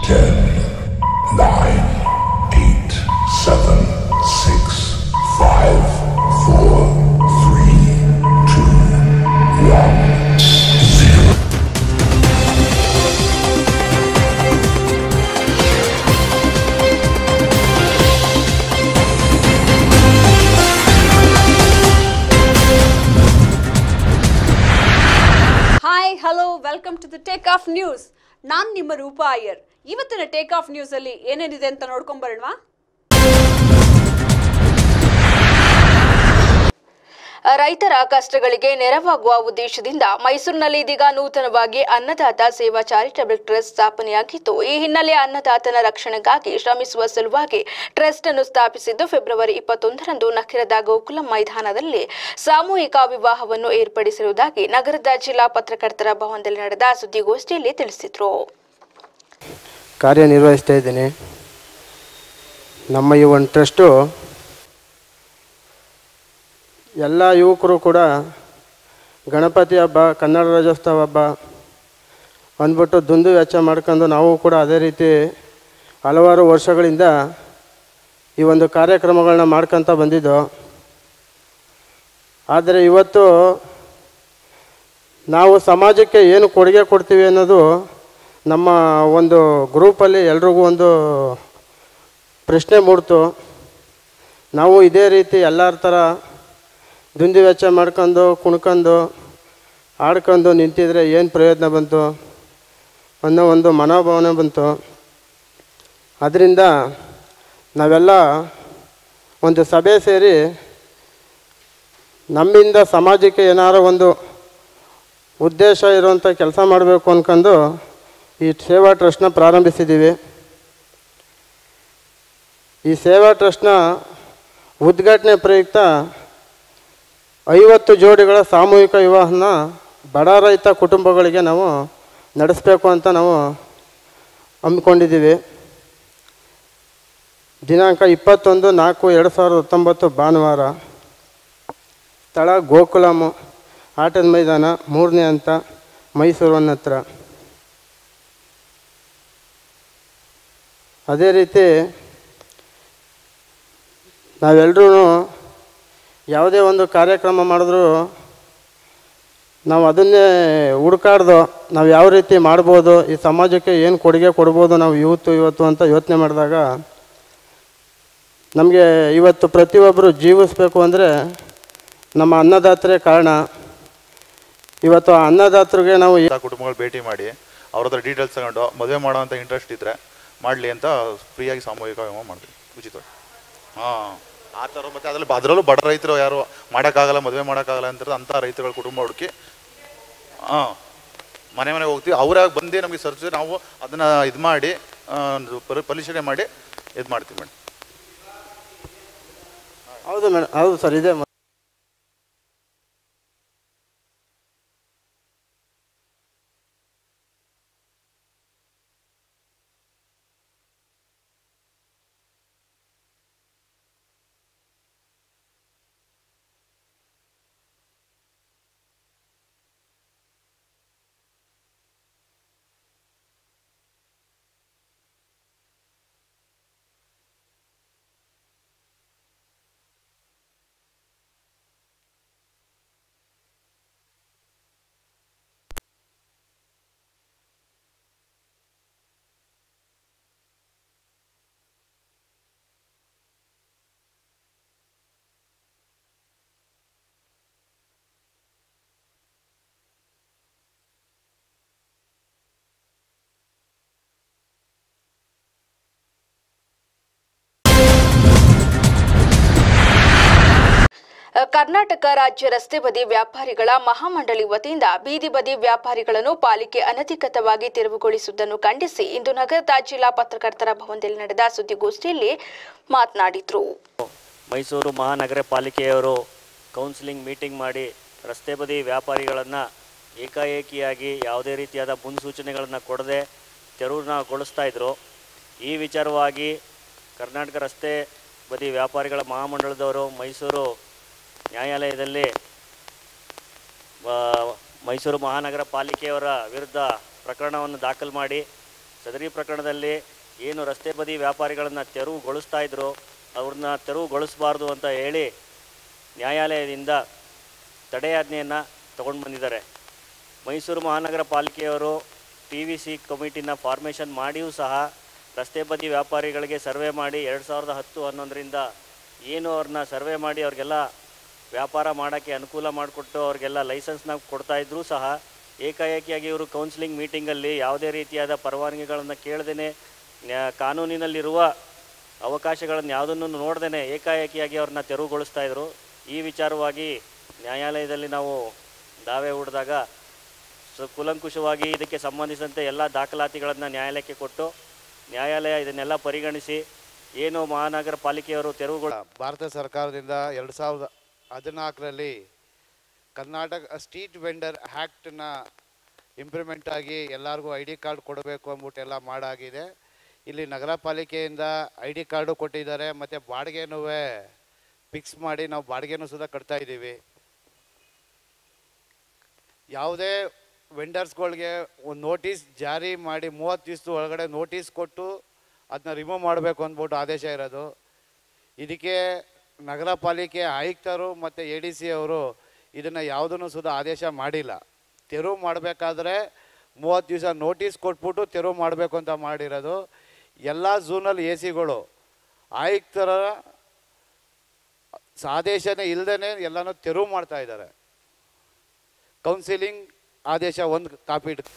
Ten, nine, eight, seven, six, five, four, three, two, one, zero. Hi hello welcome to the take off news ನಾನು ನಿಮ್ಮ ರೂಪಾ ಅಯ್ಯರ್ ಇವತ್ತಿನ take off news ಅಲ್ಲಿ ಏನೇನಿದೆ ಅಂತ ನೋಡ್ಕೊಂಬರೋಣವಾ ರೈತರ ಕಷ್ಟಗಳಿಗೆ ನೆರವಾಗುವ ಉದ್ದೇಶದಿಂದ ಮೈಸೂರಿನಲ್ಲಿ ಇದೀಗ ನೂತನವಾಗಿ ಅನ್ನದಾತ ಸೇವಾ ಚಾರಿಟಬಲ್ ಟ್ರಸ್ಟ್ ಸ್ಥಾಪನೆಯಾಗಿದ್ದು ಈ ಹಿನ್ನೆಲೆ ಅನ್ನದಾತನ ರಕ್ಷಣೆಗಾಗಿ ಶ್ರಮಿಸುವ ಸಲುವಾಗಿ ಟ್ರಸ್ಟ್ ಅನ್ನು ಸ್ಥಾಪಿಸಿದ್ದು ಫೆಬ್ರವರಿ ಇಪ್ಪತ್ತೊಂದರಂದು ನಗರದ ಗೋಕುಲಂ ಮೈದಾನದಲ್ಲಿ ಸಾಮೂಹಿಕ ವಿವಾಹವನ್ನು ಏರ್ಪಡಿಸಿರುವುದಾಗಿ ನಗರದ ಜಿಲ್ಲಾ ಪತ್ರಕರ್ತರ ಭವನದಲ್ಲಿ ನಡೆದ ಸುದ್ದಿಗೋಷ್ಠಿಯಲ್ಲಿ ತಿಳಿಸಿದರು ಕಾರ್ಯನಿರ್ವಹಿಸ್ತಾ ಇದ್ದೀನಿ ನಮ್ಮ ಈ ಒಂದು ಟ್ರಸ್ಟು ಎಲ್ಲ ಯುವಕರು ಕೂಡ ಗಣಪತಿ ಹಬ್ಬ ಕನ್ನಡ ರಾಜ್ಯೋತ್ಸವ ಹಬ್ಬ ಅಂದ್ಬಿಟ್ಟು ದುಂದು ವೆಚ್ಚ ಮಾಡ್ಕೊಂಡು ನಾವು ಕೂಡ ಅದೇ ರೀತಿ ಹಲವಾರು ವರ್ಷಗಳಿಂದ ಈ ಒಂದು ಕಾರ್ಯಕ್ರಮಗಳನ್ನ ಮಾಡ್ಕೊತ ಬಂದಿದ್ದು ಆದರೆ ಇವತ್ತು ನಾವು ಸಮಾಜಕ್ಕೆ ಏನು ಕೊಡುಗೆ ಕೊಡ್ತೀವಿ ಅನ್ನೋದು ನಮ್ಮ ಒಂದು ಗ್ರೂಪಲ್ಲಿ ಎಲ್ರಿಗೂ ಒಂದು ಪ್ರಶ್ನೆ ಮೂಡ್ತು ನಾವು ಇದೇ ರೀತಿ ಎಲ್ಲರ ಥರ ದುಂದು ವೆಚ್ಚ ಮಾಡ್ಕೊಂಡು ಕುಣ್ಕೊಂಡು ಆಡ್ಕೊಂಡು ನಿಂತಿದ್ರೆ ಏನು ಪ್ರಯೋಜನ ಬಂತು ಅನ್ನೋ ಒಂದು ಮನೋಭಾವನೆ ಬಂತು ಅದರಿಂದ ನಾವೆಲ್ಲ ಒಂದು ಸಭೆ ಸೇರಿ ನಮ್ಮಿಂದ ಸಮಾಜಕ್ಕೆ ಏನಾರು ಒಂದು ಉದ್ದೇಶ ಇರುವಂಥ ಕೆಲಸ ಮಾಡಬೇಕು ಅಂದ್ಕೊಂಡು ಈ ಸೇವಾ ಟ್ರಸ್ಟ್ನ ಪ್ರಾರಂಭಿಸಿದ್ದೀವಿ ಈ ಸೇವಾ ಟ್ರಸ್ಟ್ನ ಉದ್ಘಾಟನೆ ಪ್ರಯುಕ್ತ ಐವತ್ತು ಜೋಡಿಗಳ ಸಾಮೂಹಿಕ ವಿವಾಹನ ಬಡ ರೈತ ಕುಟುಂಬಗಳಿಗೆ ನಾವು ನಡೆಸಬೇಕು ಅಂತ ನಾವು ಹಮ್ಮಿಕೊಂಡಿದ್ದೀವಿ ದಿನಾಂಕ ಇಪ್ಪತ್ತೊಂದು ನಾಲ್ಕು ಎರಡು ಸಾವಿರದ ಹತ್ತೊಂಬತ್ತು ಭಾನುವಾರ ಸ್ಥಳ ಗೋಕುಲಮ್ ಆಟದ ಮೈದಾನ ಮೂರನೇ ಹಂತ ಮೈಸೂರು ಹತ್ರ ಅದೇ ರೀತಿ ನಾವೆಲ್ಲರೂ ಯಾವುದೇ ಒಂದು ಕಾರ್ಯಕ್ರಮ ಮಾಡಿದ್ರು ನಾವು ಅದನ್ನೇ ಹುಡುಕಾಡ್ದು ನಾವು ಯಾವ ರೀತಿ ಮಾಡ್ಬೋದು ಈ ಸಮಾಜಕ್ಕೆ ಏನು ಕೊಡುಗೆ ಕೊಡ್ಬೋದು ನಾವು ಇವತ್ತು ಇವತ್ತು ಅಂತ ಯೋಚನೆ ಮಾಡಿದಾಗ ನಮಗೆ ಇವತ್ತು ಪ್ರತಿಯೊಬ್ಬರು ಜೀವಿಸ್ಬೇಕು ಅಂದರೆ ನಮ್ಮ ಅನ್ನದಾತರೇ ಕಾರಣ ಇವತ್ತು ಆ ಅನ್ನದಾತರಿಗೆ ನಾವು ಇಂಥ ಕುಟುಂಬಗಳು ಭೇಟಿ ಮಾಡಿ ಅವ್ರ ಹತ್ರ ಡೀಟೇಲ್ಸ್ ತಗೊಂಡು ಮದುವೆ ಮಾಡೋವಂಥ ಇಂಟ್ರೆಸ್ಟ್ ಇದ್ದರೆ ಮಾಡಲಿ ಅಂತ ಫ್ರೀಯಾಗಿ ಸಾಮೂಹಿಕ ವಿಮೆ ಮಾಡ್ತೀವಿ ಉಚಿತವಾಗಿ ಹಾಂ ಆ ಥರ ಮತ್ತು ಅದ್ರಲ್ಲಿ ಅದರಲ್ಲೂ ಬಡ ರೈತರು ಯಾರು ಮಾಡೋಕ್ಕಾಗಲ್ಲ ಮದುವೆ ಮಾಡೋಕ್ಕಾಗಲ್ಲ ಅಂತ ಅಂಥ ರೈತರುಗಳ ಕುಟುಂಬ ಹುಡುಕಿ ಹಾಂ ಮನೆ ಮನೆಗೆ ಹೋಗ್ತೀವಿ ಅವರಾಗ ಬಂದು ನಮಗೆ ಸರ್ಚ್ ನಾವು ಅದನ್ನು ಇದು ಮಾಡಿ ಆ, ಪರಿ- ಪರಿಶೀಲನೆ ಮಾಡಿ ಇದು ಮಾಡ್ತೀವಿ ಮೇಡಮ್ ಹೌದು ಮೇಡಮ್ ಹೌದು ಸರ್ ಇದೆ ಮ- ಕರ್ನಾಟಕ ರಾಜ್ಯ ರಸ್ತೆ ಬದಿ ವ್ಯಾಪಾರಿಗಳ ಮಹಾಮಂಡಳಿ ವತಿಯಿಂದ ಬೀದಿ ಬದಿ ವ್ಯಾಪಾರಿಗಳನ್ನು ಪಾಲಿಕೆ ಅನಧಿಕೃತವಾಗಿ ತೆರವುಗೊಳಿಸುವುದನ್ನು ಖಂಡಿಸಿ ಇಂದು ನಗರದ ಜಿಲ್ಲಾ ಪತ್ರಕರ್ತರ ಭವನದಲ್ಲಿ ನಡೆದ ಸುದ್ದಿಗೋಷ್ಠಿಯಲ್ಲಿ ಮಾತನಾಡಿದರು ಮೈಸೂರು ಮಹಾನಗರ ಪಾಲಿಕೆಯವರು ಕೌನ್ಸಿಲಿಂಗ್ ಮೀಟಿಂಗ್ ಮಾಡಿ ರಸ್ತೆ ಬದಿ ವ್ಯಾಪಾರಿಗಳನ್ನು ಏಕಾಏಕಿಯಾಗಿ ಯಾವುದೇ ರೀತಿಯಾದ ಮುನ್ಸೂಚನೆಗಳನ್ನು ಕೊಡದೆ ತೆರವುಗೊಳಿಸ್ತಾ ಇದ್ದರು ಈ ವಿಚಾರವಾಗಿ ಕರ್ನಾಟಕ ರಸ್ತೆ ಬದಿ ವ್ಯಾಪಾರಿಗಳ ಮಹಾಮಂಡಳದವರು ಮೈಸೂರು ನ್ಯಾಯಾಲಯದಲ್ಲಿ ಆ, ಮೈಸೂರು ಮಹಾನಗರ ಪಾಲಿಕೆಯವರ ವಿರುದ್ಧ ಪ್ರಕರಣವನ್ನು ದಾಖಲು ಮಾಡಿ ಸದರಿ ಪ್ರಕರಣದಲ್ಲಿ ಏನು ರಸ್ತೆ ಬದಿ ವ್ಯಾಪಾರಿಗಳನ್ನು ತೆರವುಗೊಳಿಸ್ತಾ ಇದ್ರು ಅವ್ರನ್ನ ತೆರವುಗೊಳಿಸಬಾರ್ದು ಅಂತ ಹೇಳಿ ನ್ಯಾಯಾಲಯದಿಂದ ತಡೆಯಾಜ್ಞೆಯನ್ನು ತಗೊಂಡು ಬಂದಿದ್ದಾರೆ ಮೈಸೂರು ಮಹಾನಗರ ಪಾಲಿಕೆಯವರು ಪಿ ವಿ ಸಿ ಕಮಿಟಿನ ಫಾರ್ಮೇಷನ್ ಮಾಡಿಯೂ ಸಹ ರಸ್ತೆ ಬದಿ ವ್ಯಾಪಾರಿಗಳಿಗೆ ಸರ್ವೆ ಮಾಡಿ ಎರಡು ಸಾವಿರದ ಹತ್ತು ಹನ್ನೊಂದರಿಂದ ಏನು ಅವ್ರನ್ನ ಸರ್ವೆ ಮಾಡಿ ಅವ್ರಿಗೆಲ್ಲ ವ್ಯಾಪಾರ ಮಾಡೋಕ್ಕೆ ಅನುಕೂಲ ಮಾಡಿಕೊಟ್ಟು ಅವ್ರಿಗೆಲ್ಲ ಲೈಸೆನ್ಸ್ನ ಕೊಡ್ತಾ ಇದ್ರೂ ಸಹ ಏಕಾಏಕಿಯಾಗಿ ಇವರು ಕೌನ್ಸಿಲಿಂಗ್ ಮೀಟಿಂಗಲ್ಲಿ ಯಾವುದೇ ರೀತಿಯಾದ ಪರವಾನಗಿಗಳನ್ನು ಕೇಳದೇ ಕಾನೂನಿನಲ್ಲಿರುವ ಅವಕಾಶಗಳನ್ನು ಯಾವುದನ್ನು ನೋಡ್ದೇ ಏಕಾಏಕಿಯಾಗಿ ಅವ್ರನ್ನ ತೆರವುಗೊಳಿಸ್ತಾ ಇದ್ರು ಈ ವಿಚಾರವಾಗಿ ನ್ಯಾಯಾಲಯದಲ್ಲಿ ನಾವು ದಾವೆ ಹೂಡಿದಾಗ ಸೊ ಕುಲಂಕುಷವಾಗಿ ಇದಕ್ಕೆ ಸಂಬಂಧಿಸಿದಂತೆ ಎಲ್ಲ ದಾಖಲಾತಿಗಳನ್ನು ನ್ಯಾಯಾಲಯಕ್ಕೆ ಕೊಟ್ಟು ನ್ಯಾಯಾಲಯ ಇದನ್ನೆಲ್ಲ ಪರಿಗಣಿಸಿ ಏನು ಮಹಾನಗರ ಪಾಲಿಕೆಯವರು ತೆರವುಗೊಳ ಭಾರತ ಸರ್ಕಾರದಿಂದ ಎರಡು ಸಾವಿರದ ಹದಿನಾಲ್ಕರಲ್ಲಿ ಕರ್ನಾಟಕ ಸ್ಟ್ರೀಟ್ ವೆಂಡರ್ ಆ್ಯಕ್ಟನ್ನ ಇಂಪ್ಲಿಮೆಂಟ್ ಆಗಿ ಎಲ್ಲರಿಗೂ ಐ ಡಿ ಕಾರ್ಡ್ ಕೊಡಬೇಕು ಅಂದ್ಬಿಟ್ಟು ಎಲ್ಲ ಮಾಡಾಗಿದೆ ಇಲ್ಲಿ ನಗರ ಪಾಲಿಕೆಯಿಂದ ಐ ಡಿ ಕಾರ್ಡು ಕೊಟ್ಟಿದ್ದಾರೆ ಮತ್ತು ಬಾಡಿಗೆನೂ ಫಿಕ್ಸ್ ಮಾಡಿ ನಾವು ಬಾಡಿಗೆನೂ ಸುಧಾ ಕಟ್ತಾ ಇದ್ದೀವಿ ಯಾವುದೇ ವೆಂಡರ್ಸ್ಗಳಿಗೆ ಒಂದು ನೋಟಿಸ್ ಜಾರಿ ಮಾಡಿ ಮೂವತ್ತು ದಿವಸದ ಒಳಗಡೆ ನೋಟಿಸ್ ಕೊಟ್ಟು ಅದನ್ನ ರಿಮೂವ್ ಮಾಡಬೇಕು ಅಂದ್ಬಿಟ್ಟು ಆದೇಶ ಇರೋದು ಇದಕ್ಕೆ ನಗರ ಪಾಲಿಕೆ ಆಯುಕ್ತರು ಮತ್ತು ಎ ಡಿ ಸಿ ಅವರು ಇದನ್ನು ಯಾವುದನ್ನು ಸುಧಾ ಆದೇಶ ಮಾಡಿಲ್ಲ ತೆರವು ಮಾಡಬೇಕಾದ್ರೆ ಮೂವತ್ತು ದಿವಸ ನೋಟಿಸ್ ಕೊಟ್ಬಿಟ್ಟು ತೆರವು ಮಾಡಬೇಕು ಅಂತ ಮಾಡಿರೋದು ಎಲ್ಲ ಝೂನಲ್ಲಿ ಎ ಸಿಗಳು ಆಯುಕ್ತರ ಆದೇಶನೇ ಇಲ್ಲದೇ ಎಲ್ಲನೂ ತೆರವು ಮಾಡ್ತಾ ಇದ್ದಾರೆ ಕೌನ್ಸಿಲಿಂಗ್ ಆದೇಶ ಒಂದು ಕಾಪಿ ಇಟ್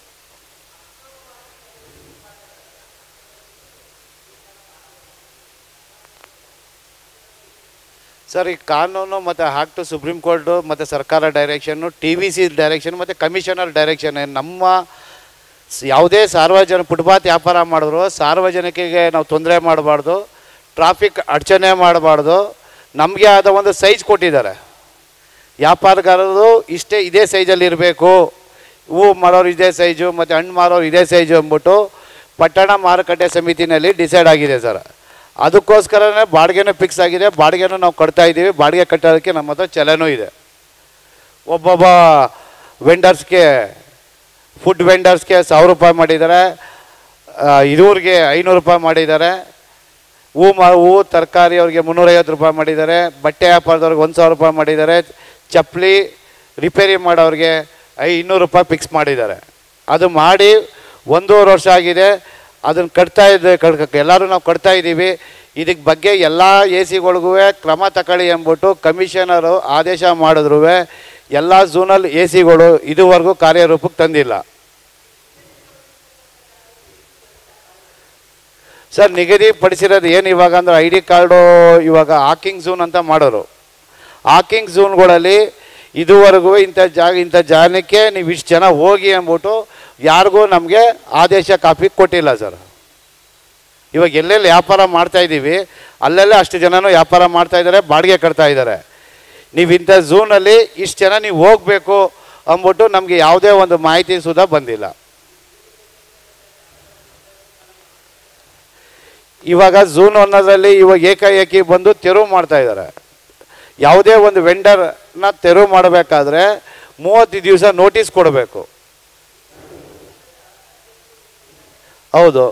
ಸರ್ ಈ ಕಾನೂನು ಮತ್ತು ಆ್ಯಕ್ಟು ಸುಪ್ರೀಂ ಕೋರ್ಟು ಮತ್ತು ಸರ್ಕಾರ direction T V C direction ಮತ್ತು ಕಮಿಷನರ್ ಡೈರೆಕ್ಷನ್ ನಮ್ಮ ಸ್- ಯಾವುದೇ ಸಾರ್ವಜನಿಕ ಫುಟ್ಪಾತ್ ವ್ಯಾಪಾರ ಮಾಡಿದ್ರು ಸಾರ್ವಜನಿಕರಿಗೆ ನಾವು ತೊಂದರೆ ಮಾಡಬಾರ್ದು ಟ್ರಾಫಿಕ್ ಅಡಚಣೆ ಮಾಡಬಾರ್ದು ನಮಗೆ ಆದ ಒಂದು ಸೈಜ್ ಕೊಟ್ಟಿದ್ದಾರೆ ವ್ಯಾಪಾರಗಾರರು ಇಷ್ಟೇ ಇದೇ ಸೈಜಲ್ಲಿ ಇರಬೇಕು ಹೂವು ಮಾರೋರು ಇದೇ ಸೈಜು ಮತ್ತು ಹಣ್ಣು ಮಾರೋರು ಇದೇ ಸೈಜು ಅಂದ್ಬಿಟ್ಟು ಪಟ್ಟಣ ಮಾರುಕಟ್ಟೆ ಸಮಿತಿನಲ್ಲಿ ಡಿಸೈಡ್ ಆಗಿದೆ ಸರ್ ಅದಕ್ಕೋಸ್ಕರನೇ ಬಾಡಿಗೆನೂ ಫಿಕ್ಸ್ ಆಗಿದೆ ಬಾಡಿಗೆನೂ ನಾವು ಕಟ್ತಾ ಇದ್ದೀವಿ ಬಾಡಿಗೆ ಕಟ್ಟೋದಕ್ಕೆ ನಮ್ಮ ಹತ್ರ ಚಲನೂ ಇದೆ ಒಬ್ಬೊಬ್ಬ ವೆಂಡರ್ಸ್ಗೆ ಫುಡ್ ವೆಂಡರ್ಸ್ಗೆ ಸಾವಿರ ರೂಪಾಯಿ ಮಾಡಿದ್ದಾರೆ ಇದುವ್ರಿಗೆ ಐನೂರು ರೂಪಾಯಿ ಮಾಡಿದ್ದಾರೆ ಹೂ ಮಾ ಹೂವು ತರಕಾರಿ ಅವ್ರಿಗೆ ಮುನ್ನೂರೈವತ್ತು ರೂಪಾಯಿ ಮಾಡಿದ್ದಾರೆ ಬಟ್ಟೆ ವ್ಯಾಪಾರದವ್ರಿಗೆ ಒಂದು ಸಾವಿರ ರೂಪಾಯಿ ಮಾಡಿದ್ದಾರೆ ಚಪ್ಪಲಿ ರಿಪೇರಿ ಮಾಡೋರಿಗೆ ಐ ಇನ್ನೂರು ರೂಪಾಯಿ ಫಿಕ್ಸ್ ಮಾಡಿದ್ದಾರೆ ಅದು ಮಾಡಿ ಒಂದೂವರೆ ವರ್ಷ ಆಗಿದೆ ಅದನ್ನು ಕಟ್ತಾ ಇದ್ದೆ ಕಡ್ ಎಲ್ಲರೂ ನಾವು ಕಟ್ತಾ ಇದ್ದೀವಿ ಇದಕ್ಕೆ ಬಗ್ಗೆ ಎಲ್ಲ ಎ ಸಿಗಳಿಗೂ ಕ್ರಮ ತಗೊಳ್ಳಿ ಎಂದ್ಬಿಟ್ಟು ಕಮಿಷನರು ಆದೇಶ ಮಾಡಿದ್ರು ಎಲ್ಲ ಝೂನಲ್ ಎ ಸಿಗಳು ಇದುವರೆಗೂ ಕಾರ್ಯರೂಪಕ್ಕೆ ತಂದಿಲ್ಲ ಸರ್ ನಿಗದಿಪಡಿಸಿರೋದು ಏನು ಇವಾಗ ಅಂದ್ರೆ ಐ ಡಿ ಕಾರ್ಡು ಇವಾಗ ಹಾಕಿಂಗ್ ಝೂನ್ ಅಂತ ಮಾಡೋರು ಹಾಕಿಂಗ್ ಝೂನ್ಗಳಲ್ಲಿ ಇದುವರೆಗೂ ಇಂಥ ಜಾಗ ಇಂಥ ಜಾಗಕ್ಕೆ ನೀವು ಇಷ್ಟು ಜನ ಹೋಗಿ ಅಂದ್ಬಿಟ್ಟು ಯಾರಿಗೂ ನಮಗೆ ಆದೇಶ ಕಾಪಿ ಕೊಟ್ಟಿಲ್ಲ ಸರ್ ಇವಾಗ ಎಲ್ಲೆಲ್ಲಿ ವ್ಯಾಪಾರ ಮಾಡ್ತಾ ಇದ್ದೀವಿ ಅಲ್ಲೆಲ್ಲ ಅಷ್ಟು ಜನನೂ ವ್ಯಾಪಾರ ಮಾಡ್ತಾ ಇದ್ದಾರೆ ಬಾಡಿಗೆ ಕಟ್ತಾ ಇದ್ದಾರೆ ನೀವು ಇಂಥ ಝೂನಲ್ಲಿ ಇಷ್ಟು ಜನ ನೀವು ಹೋಗಬೇಕು ಅಂದ್ಬಿಟ್ಟು ನಮಗೆ ಯಾವುದೇ ಒಂದು ಮಾಹಿತಿ ಸುಧಾ ಬಂದಿಲ್ಲ ಇವಾಗ ಝೂನ್ ಅನ್ನೋದ್ರಲ್ಲಿ ಇವಾಗ ಏಕಾಏಕಿ ಬಂದು ತೆರವು ಮಾಡ್ತಾ ಇದ್ದಾರೆ ಯಾವುದೇ ಒಂದು ವೆಂಡರ್ನ ತೆರವು ಮಾಡಬೇಕಾದ್ರೆ ಮೂವತ್ತು ದಿವಸ ನೋಟಿಸ್ ಕೊಡಬೇಕು ಹೌದು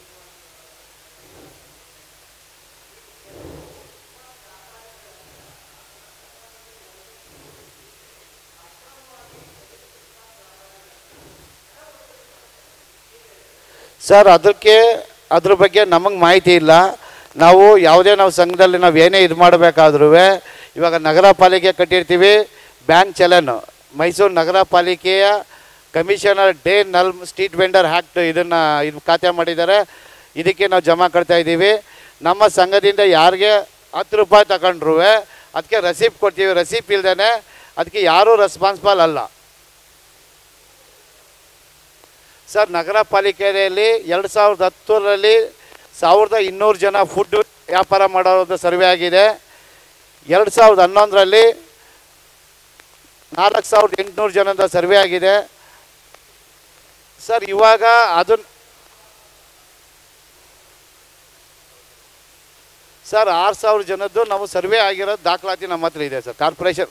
ಸರ್ ಅದಕ್ಕೆ ಅದ್ರ ಬಗ್ಗೆ ನಮಗೆ ಮಾಹಿತಿ ಇಲ್ಲ ನಾವು ಯಾವುದೇ ನಾವು ಸಂಘದಲ್ಲಿ ನಾವು ಏನೇ ಇದು ಮಾಡಬೇಕಾದ್ರೂ ಇವಾಗ ನಗರ ಪಾಲಿಕೆ ಕಟ್ಟಿರ್ತೀವಿ ಬ್ಯಾನ್ ಚಲನ್ ಮೈಸೂರು ನಗರ ಪಾಲಿಕೆಯ ಕಮಿಷನರ್ ಡೇ ನಲ್ ಸ್ಟ್ರೀಟ್ ವೆಂಡರ್ ಆ್ಯಕ್ಟ್ ಇದನ್ನು ಇದು ಖಾತೆ ಮಾಡಿದ್ದಾರೆ ಇದಕ್ಕೆ ನಾವು ಜಮಾ ಕಟ್ತಾ ಇದ್ದೀವಿ ನಮ್ಮ ಸಂಘದಿಂದ ಯಾರಿಗೆ ಹತ್ತು ರೂಪಾಯಿ ತಗೊಂಡ್ರು ಅದಕ್ಕೆ ರಸೀಪ್ ಕೊಡ್ತೀವಿ ರಸೀಪ್ ಇಲ್ದೇ ಅದಕ್ಕೆ ಯಾರೂ ರೆಸ್ಪಾನ್ಸಿಬಲ್ ಅಲ್ಲ ಸರ್ ನಗರ ಪಾಲಿಕೆಯಲ್ಲಿ ಎರಡು ಸಾವಿರದ ಹತ್ತರಲ್ಲಿ ಸಾವಿರದ ಇನ್ನೂರು ಜನ ಫುಡ್ ವ್ಯಾಪಾರ ಮಾಡೋದು ಸರ್ವೆ ಆಗಿದೆ ಎರಡು ಸಾವಿರದ ಹನ್ನೊಂದರಲ್ಲಿ ನಾಲ್ಕು ಸಾವಿರದ ಎಂಟುನೂರು ಜನದ ಸರ್ವೆ ಆಗಿದೆ ಸರ್ ಇವಾಗ ಅದನ್ನ ಸರ್ ಆರು ಸಾವಿರ ಜನದ್ದು ನಾವು ಸರ್ವೆ ಆಗಿರೋದು ದಾಖಲಾತಿ ನಮ್ಮ ಹತ್ರ ಇದೆ ಸರ್ ಕಾರ್ಪೊರೇಷನ್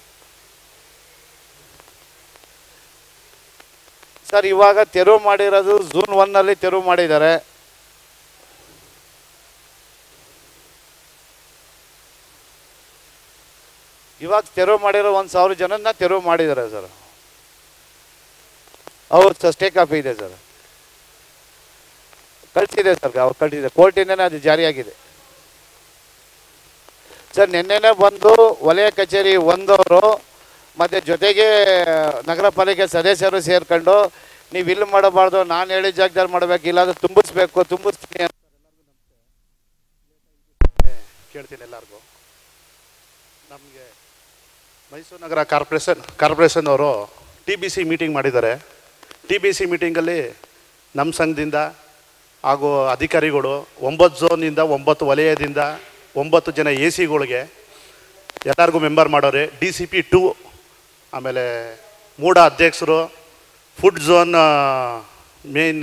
ಸರ್ ಇವಾಗ ತೆರವು ಮಾಡಿರೋದು ಝೂನ್ ಒನ್ನಲ್ಲಿ ತೆರವು ಮಾಡಿದ್ದಾರೆ ಇವಾಗ ತೆರವು ಮಾಡಿರೋ ಒಂದು ಸಾವಿರ ಜನನ ತೆರವು ಮಾಡಿದ್ದಾರೆ ಸರ್ ಅವ್ರ ಸ್ಟೇ ಕಾಪಿ ಇದೆ ಸರ್ ಕಳಿಸಿದೆ ಸರ್ ಅವ್ರು ಕಳಿಸಿದೆ ಕೋರ್ಟಿಂದನೇ ಅದು ಜಾರಿಯಾಗಿದೆ ಸರ್ ನಿನ್ನೆನೇ ಬಂದು ವಲಯ ಕಚೇರಿ ಒಂದವರು ಮತ್ತು ಜೊತೆಗೆ ನಗರ ಪಾಲಿಕೆ ಸದಸ್ಯರು ಸೇರ್ಕೊಂಡು ನೀವು ಇಲ್ಲಿ ಮಾಡಬಾರ್ದು ನಾನು ಹೇಳಿದ ಜಾಗದಲ್ಲಿ ಮಾಡಬೇಕು ಇಲ್ಲಾಂದ್ರೆ ತುಂಬಿಸ್ಬೇಕು ತುಂಬಿಸ್ತೀನಿ ಅಂತ ಕೇಳ್ತೀನಿ ಎಲ್ಲರಿಗೂ ನಮಗೆ ಮೈಸೂರು ನಗರ ಕಾರ್ಪೊರೇಷನ್ ಕಾರ್ಪೊರೇಷನ್ ಅವರು ಟಿ ಬಿ ಸಿ ಮೀಟಿಂಗ್ ಮಾಡಿದ್ದಾರೆ ಟಿ ಬಿ ಸಿ ಮೀಟಿಂಗಲ್ಲಿ ನಮ್ಮ ಸಂಘದಿಂದ ಹಾಗೂ ಅಧಿಕಾರಿಗಳು ಒಂಬತ್ತು ಝೋನಿಂದ ಒಂಬತ್ತು ವಲಯದಿಂದ ಒಂಬತ್ತು ಜನ ಎ ಸಿಗಳಿಗೆ ಎಲ್ಲರಿಗೂ ಮೆಂಬರ್ ಮಾಡೋರೆ ಡಿ ಸಿ ಪಿ ಟು ಆಮೇಲೆ ಮೂಡ ಅಧ್ಯಕ್ಷರು ಫುಡ್ ಝೋನ್ ಮೇನ್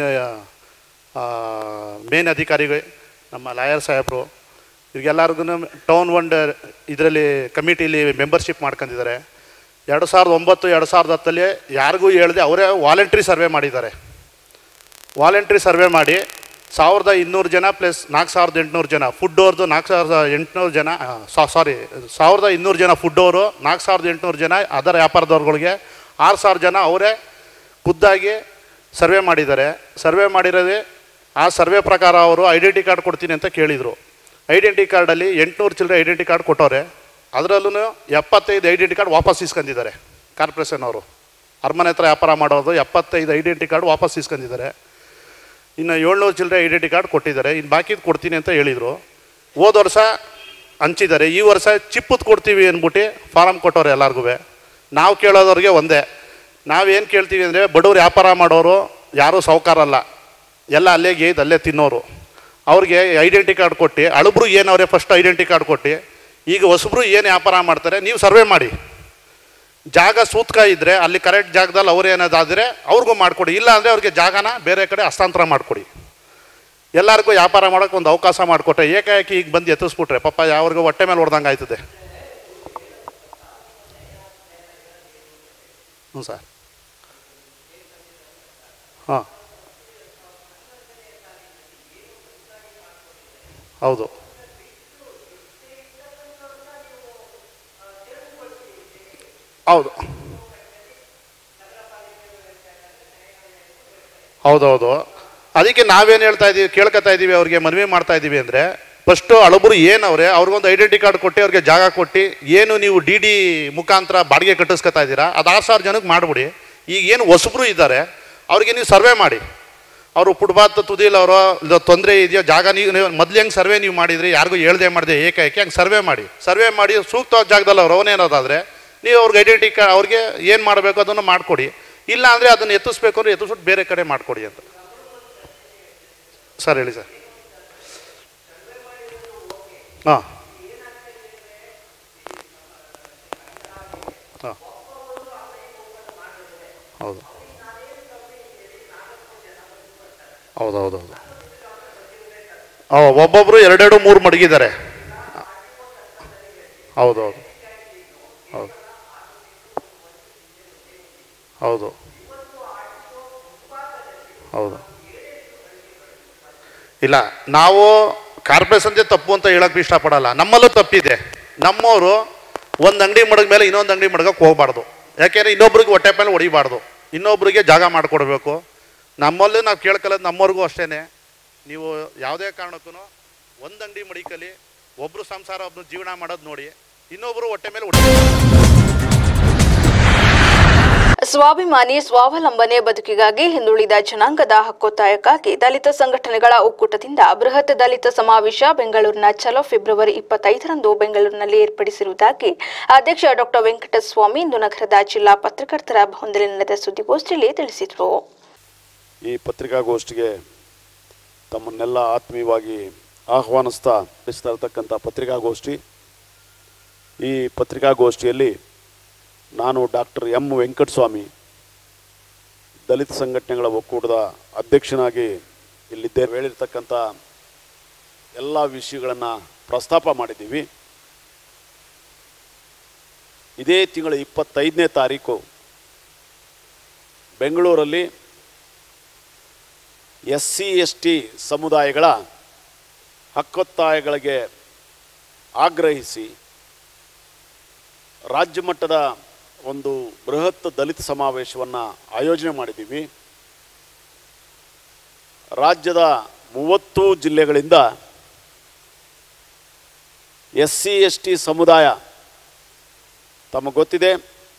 ಮೇನ್ ಅಧಿಕಾರಿಗಳು ನಮ್ಮ ಲಾಯರ್ ಸಾಹೇಬರು ಇವ್ರಿಗೆಲ್ಲರಿಗೂ ಟೌನ್ ಒಂಡ್ ಇದರಲ್ಲಿ ಕಮಿಟಿಲಿ ಮೆಂಬರ್ಶಿಪ್ ಮಾಡ್ಕೊಂಡಿದ್ದಾರೆ ಎರಡು ಸಾವಿರದ ಒಂಬತ್ತು ಎರಡು ಸಾವಿರದ ಹತ್ತಲ್ಲಿ ಯಾರಿಗೂ ಹೇಳ್ದೆ ಅವರೇ ವಾಲಂಟ್ರಿ ಸರ್ವೆ ಮಾಡಿದ್ದಾರೆ ವಾಲಂಟ್ರಿ ಸರ್ವೆ ಮಾಡಿ ಸಾವಿರದ ಇನ್ನೂರು ಜನ ಪ್ಲಸ್ ನಾಲ್ಕು ಸಾವಿರದ ಎಂಟುನೂರು ಜನ ಫುಡ್ ಅವ್ರದ್ದು ನಾಲ್ಕು ಸಾವಿರದ ಎಂಟುನೂರು ಜನ ಸಾರಿ ಸಾವಿರದ ಇನ್ನೂರು ಜನ ಫುಡ್ ಅವರು ನಾಲ್ಕು ಸಾವಿರದ ಎಂಟುನೂರು ಜನ ಅದರ ವ್ಯಾಪಾರದವ್ರುಗಳಿಗೆ ಆರು ಸಾವಿರ ಜನ ಅವರೇ ಖುದ್ದಾಗಿ ಸರ್ವೆ ಮಾಡಿದ್ದಾರೆ ಸರ್ವೆ ಮಾಡಿರೋದೇ ಆ ಸರ್ವೆ ಪ್ರಕಾರ ಅವರು ಐಡೆಂಟಿ ಕಾರ್ಡ್ ಕೊಡ್ತೀನಿ ಅಂತ ಕೇಳಿದರು ಐಡೆಂಟಿ ಕಾರ್ಡಲ್ಲಿ ಎಂಟುನೂರು ಚಿಲ್ಲರೆ ಐಡೆಂಟಿ ಕಾರ್ಡ್ ಕೊಟ್ಟವ್ರೆ ಅದರಲ್ಲೂ ಎಪ್ಪತ್ತೈದು ಐಡೆಂಟಿ ಕಾರ್ಡ್ ವಾಪಸ್ ಇಸ್ಕೊಂಡಿದ್ದಾರೆ ಕಾರ್ಪೊರೇಷನ್ ಅವರು ಅರಮನೆ ಹತ್ರ ವ್ಯಾಪಾರ ಮಾಡೋದು ಎಪ್ಪತ್ತೈದು ಐಡೆಂಟಿ ಕಾರ್ಡ್ ವಾಪಸ್ ಇಸ್ಕೊಂಡಿದ್ದಾರೆ ಇನ್ನು ಏಳ್ನೂರು ಚಿಲ್ಲರೆ ಐಡೆಂಟಿ ಕಾರ್ಡ್ ಕೊಟ್ಟಿದ್ದಾರೆ ಇನ್ನು ಬಾಕಿದು ಕೊಡ್ತೀನಿ ಅಂತ ಹೇಳಿದರು ಹೋದ ವರ್ಷ ಹಂಚಿದ್ದಾರೆ ಈ ವರ್ಷ ಚಿಪ್ಪುದು ಕೊಡ್ತೀವಿ ಅಂದ್ಬಿಟ್ಟು ಫಾರಮ್ ಕೊಟ್ಟವ್ರೆ ಎಲ್ಲರಿಗೂ ನಾವು ಕೇಳೋದವ್ರಿಗೆ ಒಂದೇ ನಾವೇನು ಕೇಳ್ತೀವಿ ಅಂದರೆ ಬಡವ್ರು ವ್ಯಾಪಾರ ಮಾಡೋರು ಯಾರೂ ಸಾವುಕಾರ ಅಲ್ಲ ಎಲ್ಲ ಅಲ್ಲೇ ಗೇಯ್ದು ಅಲ್ಲೇ ತಿನ್ನೋರು ಅವ್ರಿಗೆ ಐಡೆಂಟಿ ಕಾರ್ಡ್ ಕೊಟ್ಟು ಅಳುಬ್ರು ಏನವ್ರೆ ಫಸ್ಟ್ ಐಡೆಂಟಿ ಕಾರ್ಡ್ ಕೊಟ್ಟು ಈಗ ಹೊಸಬ್ರು ಏನು ವ್ಯಾಪಾರ ಮಾಡ್ತಾರೆ ನೀವು ಸರ್ವೆ ಮಾಡಿ ಜಾಗ ಸೂತ್ಕ ಇದ್ದರೆ ಅಲ್ಲಿ ಕರೆಕ್ಟ್ ಜಾಗದಲ್ಲಿ ಅವ್ರು ಏನಾದಾದರೆ ಅವ್ರಿಗೂ ಮಾಡಿಕೊಡಿ ಇಲ್ಲ ಅಂದರೆ ಅವ್ರಿಗೆ ಜಾಗನ ಬೇರೆ ಕಡೆ ಹಸ್ತಾಂತರ ಮಾಡಿಕೊಡಿ ಎಲ್ಲರಿಗೂ ವ್ಯಾಪಾರ ಮಾಡೋಕ್ಕೆ ಒಂದು ಅವಕಾಶ ಮಾಡಿಕೊಟ್ರೆ ಏಕಾಏಕಿ ಈಗ ಬಂದು ಎತ್ತಿಸ್ಬಿಟ್ರೆ ಪಾಪ ಯಾವ್ರಿಗೂ ಹೊಟ್ಟೆ ಮೇಲೆ ಹೊಡೆದಂಗೆ ಆಯ್ತದೆ ಹ್ಞೂ ಸರ್ ಹಾಂ ಹೌದು ಹೌದು ಹೌದೌದು ಅದಕ್ಕೆ ನಾವೇನು ಹೇಳ್ತಾ ಇದ್ದೀವಿ ಕೇಳ್ಕೊತಾ ಇದ್ದೀವಿ ಅವ್ರಿಗೆ ಮನವಿ ಮಾಡ್ತಾ ಇದ್ದೀವಿ ಅಂದರೆ ಫಸ್ಟು ಹಳಬರು ಏನವ್ರೆ ಅವ್ರಿಗೊಂದು ಐಡೆಂಟಿ ಕಾರ್ಡ್ ಕೊಟ್ಟು ಅವ್ರಿಗೆ ಜಾಗ ಕೊಟ್ಟು ಏನು ನೀವು ಡಿ ಡಿ ಮುಖಾಂತರ ಬಾಡಿಗೆ ಕಟ್ಟಿಸ್ಕೊತಾ ಇದ್ದೀರಾ ಅದು ಆರು ಸಾವಿರ ಜನಕ್ಕೆ ಮಾಡಿಬಿಡಿ ಈಗ ಏನು ಹೊಸಬ್ರು ಇದ್ದಾರೆ ಅವ್ರಿಗೆ ನೀವು ಸರ್ವೆ ಮಾಡಿ ಅವರು ಫುಟ್ಪಾತ್ ತುದಿಲ್ ಅವರು ತೊಂದರೆ ಇದೆಯೋ ಜಾಗ ನೀವು ನೀವು ಮೊದ್ಲು ಹೆಂಗೆ ಸರ್ವೆ ನೀವು ಮಾಡಿದ್ರಿ ಯಾರಿಗೂ ಹೇಳ್ದೆ ಮಾಡಿದೆ ಏಕಾಏಕಿ ಹಂಗೆ ಸರ್ವೆ ಮಾಡಿ ಸರ್ವೆ ಮಾಡಿ ಸೂಕ್ತವಾದ ಜಾಗದಲ್ಲಿ ಅವ್ರು ಅವನೇನೋದಾದರೆ ನೀವು ಅವ್ರಿಗೆ ಐಡೆಂಟಿ ಕಾರ್ಡ್ ಅವ್ರಿಗೆ ಏನು ಮಾಡಬೇಕು ಅದನ್ನು ಮಾಡಿಕೊಡಿ ಇಲ್ಲ ಅಂದರೆ ಅದನ್ನು ಎತ್ತಿಸ್ಬೇಕು ಅಂದರೆ ಎತ್ತಿಸ್ಬಿಟ್ಟು ಬೇರೆ ಕಡೆ ಮಾಡಿಕೊಡಿ ಅಂತ ಸರ್ ಹೇಳಿ ಸರ್ ಹಾಂ ಹಾಂ ಹೌದು ಹೌದು ಹೌದು ಹೌದು ಹೌದು ಒಬ್ಬೊಬ್ಬರು ಎರಡೆರಡು ಮೂರು ಮಡಗಿದ್ದಾರೆ ಹೌದು ಹೌದು ಹೌದು ಹೌದು ಹೌದು ಇಲ್ಲ ನಾವು ಕಾರ್ಪೊರೇಷನ್ದೇ ತಪ್ಪು ಅಂತ ಹೇಳಕ್ಕೆ ಇಷ್ಟಪಡಲ್ಲ ನಮ್ಮಲ್ಲೂ ತಪ್ಪಿದೆ ನಮ್ಮವರು ಒಂದು ಅಂಗಡಿ ಮಡಗ ಮೇಲೆ ಇನ್ನೊಂದು ಅಂಗಡಿ ಮಡಗಕ್ಕೆ ಹೋಗ್ಬಾರ್ದು ಯಾಕೆಂದರೆ ಇನ್ನೊಬ್ರಿಗೆ ಹೊಟ್ಟೆ ಮೇಲೆ ಹೊಡಿಬಾರ್ದು ಇನ್ನೊಬ್ರಿಗೆ ಜಾಗ ಮಾಡಿಕೊಡ್ಬೇಕು ನಮ್ಮಲ್ಲೂ ನಾವು ಕೇಳ್ಕೊಳ್ಳೋದು ನಮ್ಮವ್ರಿಗೂ ಅಷ್ಟೇ ನೀವು ಯಾವುದೇ ಕಾರಣಕ್ಕೂ ಒಂದು ಅಂಗಡಿ ಮಡಿಕಲಿ ಒಬ್ಬರು ಸಂಸಾರ ಒಬ್ಬರು ಜೀವನ ಮಾಡೋದು ನೋಡಿ ಇನ್ನೊಬ್ಬರು ಹೊಟ್ಟೆ ಮೇಲೆ ಹೊಡಿ ಸ್ವಾಭಿಮಾನಿ ಸ್ವಾವಲಂಬನೆ ಬದುಕಿಗಾಗಿ ಹಿಂದುಳಿದ ಜನಾಂಗದ ಹಕ್ಕೊತ್ತಾಯಕ್ಕಾಗಿ ದಲಿತ ಸಂಘಟನೆಗಳ ಒಕ್ಕೂಟದಿಂದ ಬೃಹತ್ ದಲಿತ ಸಮಾವೇಶ ಬೆಂಗಳೂರಿನ ಚಲೋ ಫೆಬ್ರವರಿ ಇಪ್ಪತ್ತೈದರಂದು ಬೆಂಗಳೂರಿನಲ್ಲಿ ಏರ್ಪಡಿಸಿರುವುದಾಗಿ ಅಧ್ಯಕ್ಷ ಡಾಕ್ಟರ್ ವೆಂಕಟಸ್ವಾಮಿ ಇಂದು ನಗರದ ಜಿಲ್ಲಾ ಪತ್ರಕರ್ತರ ಭವನದಲ್ಲಿ ನಡೆದ ಸುದ್ದಿಗೋಷ್ಠಿಯಲ್ಲಿ ತಿಳಿಸಿದರು ಈ ಪತ್ರಿಕಾಗೋಷ್ಠಿಗೆ ತಮ್ಮನ್ನೆಲ್ಲ ಆತ್ಮೀಯವಾಗಿ ಆಹ್ವಾನಿಸ್ತಾ ನಡೆಸ್ತಾ ಇರತಕ್ಕಂಥ ಪತ್ರಿಕಾಗೋಷ್ಠಿ ಈ ಪತ್ರಿಕಾಗೋಷ್ಠಿಯಲ್ಲಿ ನಾನು ಡಾಕ್ಟರ್ ಎಂ ವೆಂಕಟಸ್ವಾಮಿ ದಲಿತ ಸಂಘಟನೆಗಳ ಒಕ್ಕೂಟದ ಅಧ್ಯಕ್ಷನಾಗಿ ಇಲ್ಲಿದ್ದೇ ಹೇಳಿರ್ತಕ್ಕಂಥ ಎಲ್ಲ ವಿಷಯಗಳನ್ನು ಪ್ರಸ್ತಾಪ ಮಾಡಿದ್ದೀವಿ ಇದೇ ತಿಂಗಳ ಇಪ್ಪತ್ತೈದನೇ ತಾರೀಕು ಬೆಂಗಳೂರಲ್ಲಿ ಎಸ್ ಸಿ ಎಸ್ ಟಿ ಸಮುದಾಯಗಳ ಹಕ್ಕೊತ್ತಾಯಗಳಿಗೆ ಆಗ್ರಹಿಸಿ ರಾಜ್ಯ ಮಟ್ಟದ ಒಂದು ಬೃಹತ್ ದಲಿತ ಸಮಾವೇಶವನ್ನು ಆಯೋಜನೆ ಮಾಡಿದ್ದೀವಿ ರಾಜ್ಯದ ಮೂವತ್ತು ಜಿಲ್ಲೆಗಳಿಂದ ಎಸ್ ಸಿ ಎಸ್ ಟಿ ಸಮುದಾಯ ತಮಗೆ ಗೊತ್ತಿದೆ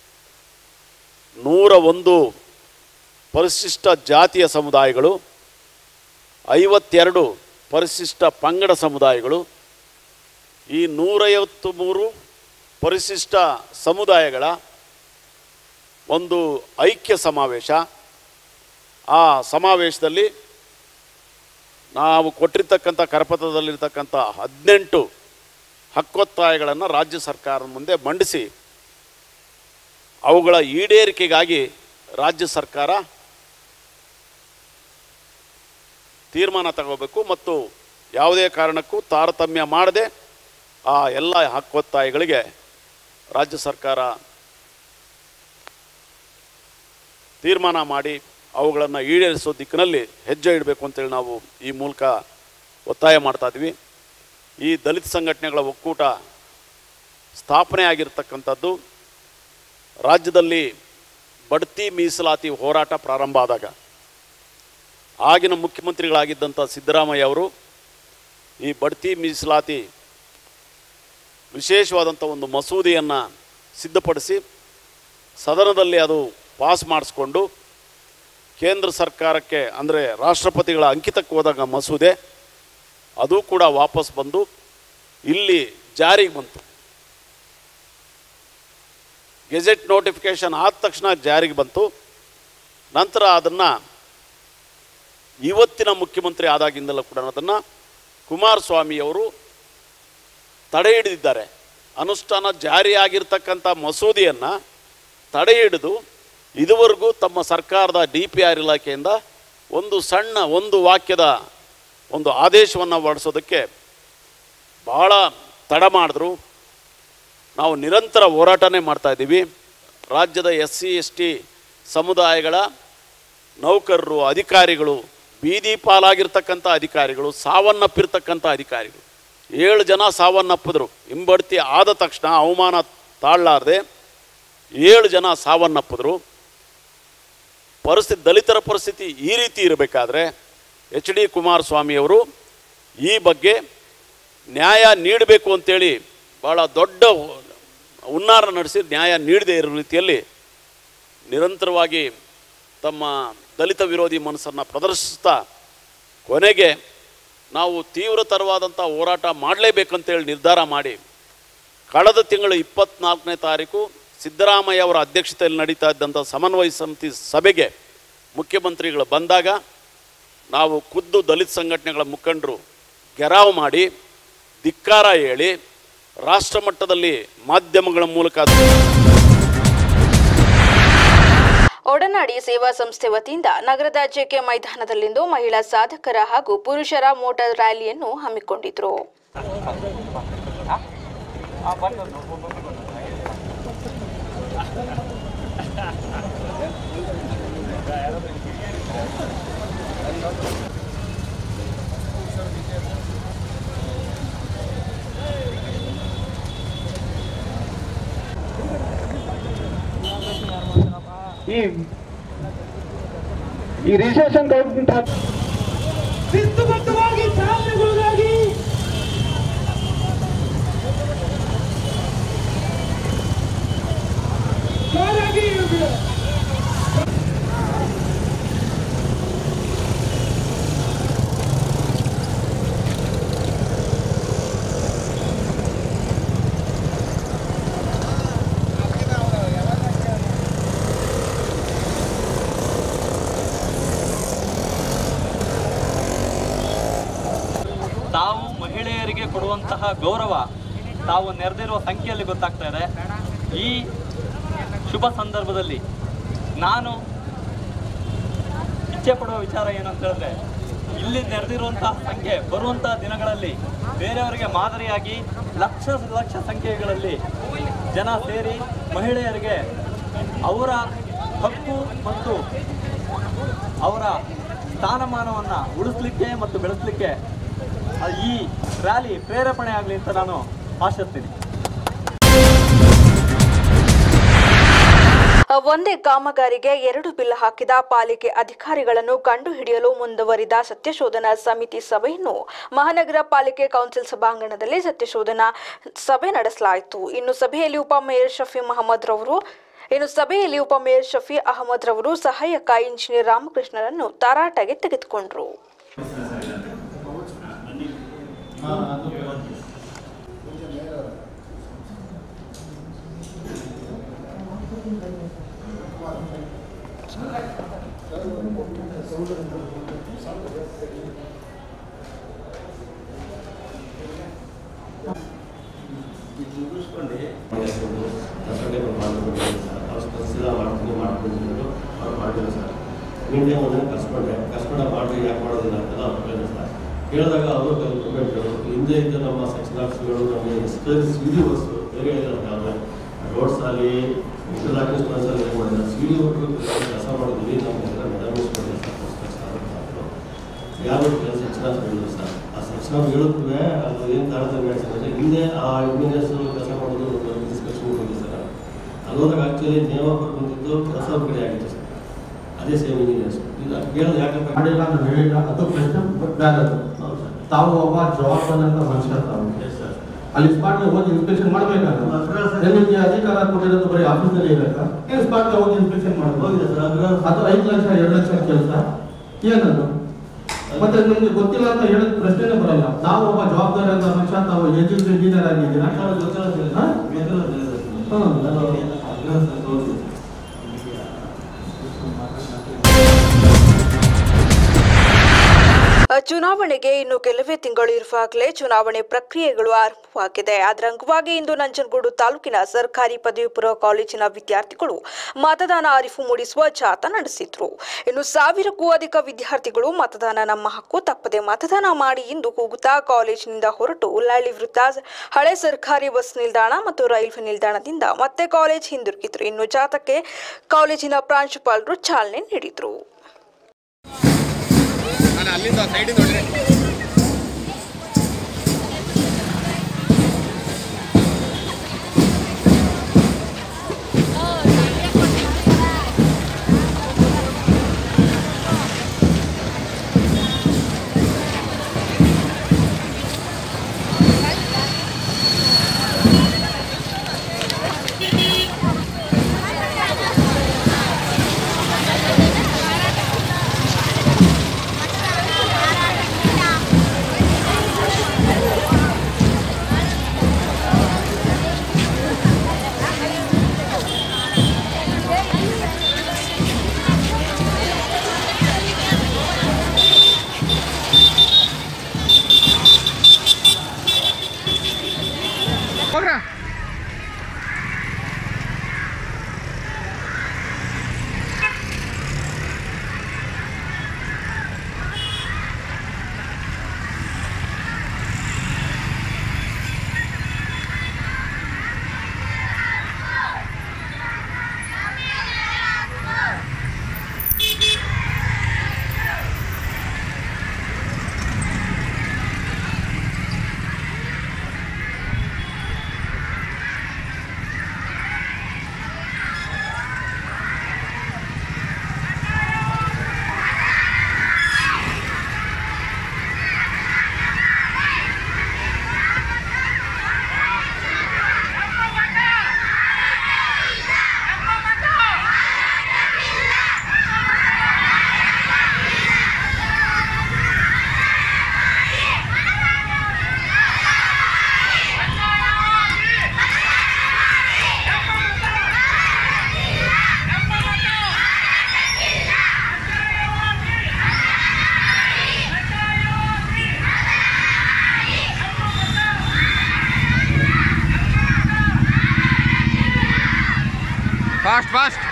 ನೂರ ಒಂದು ಪರಿಶಿಷ್ಟ ಜಾತಿಯ ಸಮುದಾಯಗಳು ಐವತ್ತೆರಡು ಪರಿಶಿಷ್ಟ ಪಂಗಡ ಸಮುದಾಯಗಳು ಈ ನೂರೈವತ್ತು ಮೂರು ಪರಿಶಿಷ್ಟ ಸಮುದಾಯಗಳ ಒಂದು ಐಕ್ಯ ಸಮಾವೇಶ ಆ ಸಮಾವೇಶದಲ್ಲಿ ನಾವು ಕೊಟ್ಟಿರ್ತಕ್ಕಂಥ ಕರಪತ್ರದಲ್ಲಿರ್ತಕ್ಕಂಥ ಹದಿನೆಂಟು ಹಕ್ಕೊತ್ತಾಯಗಳನ್ನು ರಾಜ್ಯ ಸರ್ಕಾರದ ಮುಂದೆ ಮಂಡಿಸಿ ಅವುಗಳ ಈಡೇರಿಕೆಗಾಗಿ ರಾಜ್ಯ ಸರ್ಕಾರ ತೀರ್ಮಾನ ತಗೋಬೇಕು ಮತ್ತು ಯಾವುದೇ ಕಾರಣಕ್ಕೂ ತಾರತಮ್ಯ ಮಾಡದೆ ಆ ಎಲ್ಲ ಹಕ್ಕೊತ್ತಾಯಗಳಿಗೆ ರಾಜ್ಯ ಸರ್ಕಾರ ತೀರ್ಮಾನ ಮಾಡಿ ಅವುಗಳನ್ನು ಈಡೇರಿಸೋ ದಿಕ್ಕಿನಲ್ಲಿ ಹೆಜ್ಜೆ ಇಡಬೇಕು ಅಂತೇಳಿ ನಾವು ಈ ಮೂಲಕ ಒತ್ತಾಯ ಮಾಡ್ತಾ ಇದ್ವಿ ಈ ದಲಿತ ಸಂಘಟನೆಗಳ ಒಕ್ಕೂಟ ಸ್ಥಾಪನೆ ಆಗಿರ್ತಕ್ಕಂಥದ್ದು ರಾಜ್ಯದಲ್ಲಿ ಬಡ್ತಿ ಮೀಸಲಾತಿ ಹೋರಾಟ ಪ್ರಾರಂಭ ಆದಾಗ ಆಗಿನ ಮುಖ್ಯಮಂತ್ರಿಗಳಾಗಿದ್ದಂಥ ಸಿದ್ದರಾಮಯ್ಯ ಅವರು ಈ ಬಡ್ತಿ ಮೀಸಲಾತಿ ವಿಶೇಷವಾದಂಥ ಒಂದು ಮಸೂದೆಯನ್ನು ಸಿದ್ಧಪಡಿಸಿ ಸದನದಲ್ಲಿ ಅದು ಪಾಸ್ ಮಾಡಿಸ್ಕೊಂಡು ಕೇಂದ್ರ ಸರ್ಕಾರಕ್ಕೆ ಅಂದರೆ ರಾಷ್ಟ್ರಪತಿಗಳ ಅಂಕಿತಕ್ಕೆ ಹೋದಾಗ ಮಸೂದೆ ಅದು ಕೂಡ ವಾಪಸ್ ಬಂದು ಇಲ್ಲಿ ಜಾರಿಗೆ ಬಂತು ಗೆಜೆಟ್ ನೋಟಿಫಿಕೇಶನ್ ಆದ ತಕ್ಷಣ ಜಾರಿಗೆ ಬಂತು ನಂತರ ಅದನ್ನು ಇವತ್ತಿನ ಮುಖ್ಯಮಂತ್ರಿ ಆದಾಗಿಂದಲೂ ಕೂಡ ಅದನ್ನು ಕುಮಾರಸ್ವಾಮಿಯವರು ತಡೆ ಹಿಡಿದಿದ್ದಾರೆ ಅನುಷ್ಠಾನ ಜಾರಿಯಾಗಿರ್ತಕ್ಕಂಥ ಮಸೂದೆಯನ್ನು ತಡೆ ಹಿಡಿದು ಇದುವರೆಗೂ ತಮ್ಮ ಸರ್ಕಾರದ ಡಿ ಪಿ ಆರ್ ಇಲಾಖೆಯಿಂದ ಒಂದು ಸಣ್ಣ ಒಂದು ವಾಕ್ಯದ ಒಂದು ಆದೇಶವನ್ನು ಹೊರಡಿಸೋದಕ್ಕೆ ಭಾಳ ತಡ ಮಾಡಿದ್ರು ನಾವು ನಿರಂತರ ಹೋರಾಟನೇ ಮಾಡ್ತಾ ಇದ್ದೀವಿ ರಾಜ್ಯದ ಎಸ್ ಸಿ ಎಸ್ ಟಿ ಸಮುದಾಯಗಳ ನೌಕರರು ಅಧಿಕಾರಿಗಳು ಬೀದಿ ಪಾಲಾಗಿರ್ತಕ್ಕಂಥ ಅಧಿಕಾರಿಗಳು ಸಾವನ್ನಪ್ಪಿರ್ತಕ್ಕಂಥ ಅಧಿಕಾರಿಗಳು ಏಳು ಜನ ಸಾವನ್ನಪ್ಪಿದ್ರು ಹಿಂಬಡ್ತಿ ಆದ ತಕ್ಷಣ ಅವಮಾನ ತಾಳಲಾರದೆ ಏಳು ಜನ ಸಾವನ್ನಪ್ಪಿದ್ರು ಪರಿಸ್ಥಿತಿ ದಲಿತರ ಪರಿಸ್ಥಿತಿ ಈ ರೀತಿ ಇರಬೇಕಾದ್ರೆ ಎಚ್ ಡಿ ಕುಮಾರಸ್ವಾಮಿಯವರು ಈ ಬಗ್ಗೆ ನ್ಯಾಯ ನೀಡಬೇಕು ಅಂತೇಳಿ ಭಾಳ ದೊಡ್ಡ ಹುನ್ನಾರ ನಡೆಸಿ ನ್ಯಾಯ ನೀಡದೇ ಇರೋ ರೀತಿಯಲ್ಲಿ ನಿರಂತರವಾಗಿ ತಮ್ಮ ದಲಿತ ವಿರೋಧಿ ಮನಸ್ಸನ್ನು ಪ್ರದರ್ಶಿಸ್ತಾ ಕೊನೆಗೆ ನಾವು ತೀವ್ರತರವಾದಂಥ ಹೋರಾಟ ಮಾಡಲೇಬೇಕಂತೇಳಿ ನಿರ್ಧಾರ ಮಾಡಿ ಕಳೆದ ತಿಂಗಳು ಇಪ್ಪತ್ನಾಲ್ಕನೇ ತಾರೀಕು ಸಿದ್ದರಾಮಯ್ಯ ಅವರ ಅಧ್ಯಕ್ಷತೆಯಲ್ಲಿ ನಡೀತಾ ಇದ್ದಂಥ ಸಮನ್ವಯ ಸಮಿತಿ ಸಭೆಗೆ ಮುಖ್ಯಮಂತ್ರಿಗಳು ಬಂದಾಗ ನಾವು ಖುದ್ದು ದಲಿತ ಸಂಘಟನೆಗಳ ಮುಖಂಡರು ಗೆರಾವ್ ಮಾಡಿ ಧಿಕ್ಕಾರ ಹೇಳಿ ರಾಷ್ಟ್ರ ಮಟ್ಟದಲ್ಲಿ ಮಾಧ್ಯಮಗಳ ಮೂಲಕ ಒಡನಾಡಿ ಸೇವಾ ಸಂಸ್ಥೆ ವತಿಯಿಂದ ನಗರದ ಜೆಕೆ ಮೈದಾನದಲ್ಲಿಂದು ಮಹಿಳಾ ಸಾಧಕರ ಹಾಗೂ ಪುರುಷರ ಮೋಟಾರ್ ರ್ಯಾಲಿಯನ್ನು ಹಮ್ಮಿಕೊಂಡಿದ್ರು ಈ ಈ ರಿಜಿಸ್ಟ್ರೇಷನ್ ಗೌರ್ಮೆಂಟ್ ಶಿಸ್ತುಬದ್ಧವಾಗಿ ಚಾಲನೆಗೊಳಗಾಗಿ ಜೋರಾಗಿ ತಾವು ಮಹಿಳೆಯರಿಗೆ ಕೊಡುವಂತಹ ಗೌರವ ತಾವು ನೆರೆದಿರುವ ಸಂಖ್ಯೆಯಲ್ಲಿ ಗೊತ್ತಾಗ್ತಾ ಇದೆ ಈ ಶುಭ ಸಂದರ್ಭದಲ್ಲಿ ನಾನು ಇಚ್ಛೆ ಪಡುವ ವಿಚಾರ ಏನಂತ ಹೇಳಿದ್ರೆ ಇಲ್ಲಿ ನೆರೆದಿರುವಂತಹ ಸಂಖ್ಯೆ ಬರುವಂತಹ ದಿನಗಳಲ್ಲಿ ಬೇರೆಯವರಿಗೆ ಮಾದರಿಯಾಗಿ ಲಕ್ಷ ಲಕ್ಷ ಸಂಖ್ಯೆಗಳಲ್ಲಿ ಜನ ಸೇರಿ ಮಹಿಳೆಯರಿಗೆ ಅವರ ಹಕ್ಕು ಮತ್ತು ಅವರ ಸ್ಥಾನಮಾನವನ್ನು ಉಳಿಸ್ಲಿಕ್ಕೆ ಮತ್ತು ಬೆಳೆಸಲಿಕ್ಕೆ ಈ ರ್ಯಾಲಿ ಪ್ರೇರೇಪಣೆ ಆಗಲಿ ಅಂತ ನಾನು ಆಶಿಸ್ತೀನಿ ಒಂದೇ ಕಾಮಗಾರಿಗೆ ಎರಡು ಬಿಲ್ ಹಾಕಿದ ಪಾಲಿಕೆ ಅಧಿಕಾರಿಗಳನ್ನು ಕಂಡುಹಿಡಿಯಲು ಮುಂದುವರಿದ ಸತ್ಯಶೋಧನಾ ಸಮಿತಿ ಸಭೆಯನ್ನು ಮಹಾನಗರ ಪಾಲಿಕೆ ಕೌನ್ಸಿಲ್ ಸಭಾಂಗಣದಲ್ಲಿ ಸತ್ಯಶೋಧನಾ ಸಭೆ ನಡೆಸಲಾಯಿತು ಇನ್ನು ಸಭೆಯಲ್ಲಿ ಉಪಮೇಯರ್ ಶಫಿ ಮಹಮ್ಮದ್ ರವರು ಇನ್ನು ಸಭೆಯಲ್ಲಿ ಉಪಮೇಯರ್ ಶಫಿ ಅಹಮದ್ ರವರು ಸಹಾಯಕ ಇಂಜಿನಿಯರ್ ರಾಮಕೃಷ್ಣರನ್ನು ತರಾಟೆಗೆ ತೆಗೆದುಕೊಂಡರು ನಿನ್ನೆ ಒಂದಿನ ಕರ್ಸ್ಕೊಂಡೆ ಕರ್ಸ್ಕೊಂಡ ಮಾಡಿ ಯಾಕೆ ಮಾಡೋದಿಲ್ಲ ಅಂತೆಲ್ಲ ಅವ್ರು ಕೇಳಿದ್ರು ಸರ್ ಕೇಳಿದಾಗ ಅವರು ಕಲ್ತ್ಕೊಂಡ್ರು ಹಿಂದೆ ಇದ್ದ ನಮ್ಮ ಸೆಕ್ಷನ್ ಆಫೀಸ್ಗಳು ನಮಗೆ ಎಕ್ಸ್ಪೀರಿಯನ್ಸ್ ಸಿ ಡಿ ವರ್ಸು ಬೇರೆ ಹೇಳಿದ್ರೆ ರೋಡ್ಸ್ ಆಗಲಿ ಇಂಟರ್ಲಾಕಿಂಗ್ ಸ್ಟೋನ್ಸ್ ಅಲ್ಲಿ ಏನು ಮಾಡಿಲ್ಲ ಸಿ ಡಿ ಒಟ್ಟು ಕೆಲಸ ಮಾಡಿದ್ವಿ ನಮಗೆಲ್ಲ ಮೆಡಲ್ಸ್ ಕೊಟ್ಟಿಲ್ಲ ಸರ್ ಯಾರು ಕೆಲಸ ಸೆಕ್ಷನ್ ಆಫ್ ಹೇಳಿದ್ರು ಸರ್ ಆ ಸೆಕ್ಷನ್ ಆಫ್ ಹೇಳುತ್ತವೆ ಅದು ಏನು ತಾರತಮ್ಯ ಅಂದರೆ ಹಿಂದೆ ಆ ಇಂಜಿನಿಯರ್ಸ್ ಕೆಲಸ ಮಾಡೋದು ಡಿಸ್ಕಷನ್ ಹೋಗಿ ಸರ್ ಅಲ್ಲೋದಾಗ ಆ್ಯಕ್ಚುಲಿ ನೇಮಪಟ್ಟು ಬಂದಿದ್ದು ಕೆಲಸ ಒಂದು ಕಡೆ ಆಗಿತ್ತು ಸರ್ ಅದೇ ಸೇಮ್ ಇಂಜಿನಿಯರ್ಸ್ ಇದು ಕೇಳಿದ್ರೆ ಯಾಕಪ್ಪ ಮಾಡಿಲ್ಲ ಅಂತ ಹೇಳಿಲ್ಲ ಅದು ಪ್ರಶ್ನೆ ಬೇಡದು ತಾವು ಒಬ್ಬ ಜವಾಬ್ದಾರಿಯಂತ ಮನುಷ್ಯ ತಾವು ಅಲ್ಲಿ ಸ್ಪಾಟ್ಗೆ ಹೋಗಿ ಇನ್ಸ್ಪೆಕ್ಷನ್ ಮಾಡ್ಬೇಕಾದ್ರೆ ನಿಮಗೆ ಅಧಿಕಾರ ಕೊಟ್ಟಿರೋದು ಬರೀ ಆಫೀಸಲ್ಲಿ ಇರಬೇಕಾ ಏನು ಸ್ಪಾಟ್ಗೆ ಹೋಗಿ ಇನ್ಸ್ಪೆಕ್ಷನ್ ಮಾಡ್ಬೋದು ಅದು ಐದು ಲಕ್ಷ ಎರಡು ಲಕ್ಷ ಕೆಲಸ ಏನದು ಮತ್ತೆ ನಿಮ್ಗೆ ಗೊತ್ತಿಲ್ಲ ಅಂತ ಹೇಳಿದ ಪ್ರಶ್ನೆನೇ ಬರಲ್ಲ ನಾವು ಒಬ್ಬ ಜವಾಬ್ದಾರಿ ಅಂತ ಮನುಷ್ಯ ತಾವು ಎಜುಕೇಟ್ ಇಂಜಿನಿಯರ್ ಆಗಿದ್ದೀರಾ ಹಾ? ಹ್ಮ್. ಚುನಾವಣೆಗೆ ಇನ್ನು ಕೆಲವೇ ತಿಂಗಳು ಇರುವಾಗಲೇ ಚುನಾವಣೆ ಪ್ರಕ್ರಿಯೆಗಳು ಆರಂಭವಾಗಿದೆ ಅದರ ಅಂಗವಾಗಿ ಇಂದು ನಂಜನಗೂಡು ತಾಲೂಕಿನ ಸರ್ಕಾರಿ ಪದವಿ ಪೂರ್ವ ಕಾಲೇಜಿನ ವಿದ್ಯಾರ್ಥಿಗಳು ಮತದಾನ ಅರಿವು ಮೂಡಿಸುವ ಜಾಥಾ ನಡೆಸಿದ್ರು ಇನ್ನು ಸಾವಿರಕ್ಕೂ ಅಧಿಕ ವಿದ್ಯಾರ್ಥಿಗಳು ಮತದಾನ ನಮ್ಮ ಹಕ್ಕು ತಪ್ಪದೆ ಮತದಾನ ಮಾಡಿ ಎಂದು ಕೂಗುತ್ತಾ ಕಾಲೇಜಿನಿಂದ ಹೊರಟು ಉಳ್ಳಾಳಿ ವೃತ್ತ ಹಳೆ ಸರ್ಕಾರಿ ಬಸ್ ನಿಲ್ದಾಣ ಮತ್ತು ರೈಲ್ವೆ ನಿಲ್ದಾಣದಿಂದ ಮತ್ತೆ ಕಾಲೇಜ್ ಹಿಂದಿರುಗಿದ್ರು ಇನ್ನು ಜಾಥಾಕ್ಕೆ ಕಾಲೇಜಿನ ಪ್ರಾಂಶುಪಾಲರು ಚಾಲನೆ ನೀಡಿದರು ಅಲ್ಲಿಂದ ಸೈಡಿಂದ ಹೊಡ್ರಿ ಹೋಗ್ರ ಫಾಸ್ಟ್ ಫಾಸ್ಟ್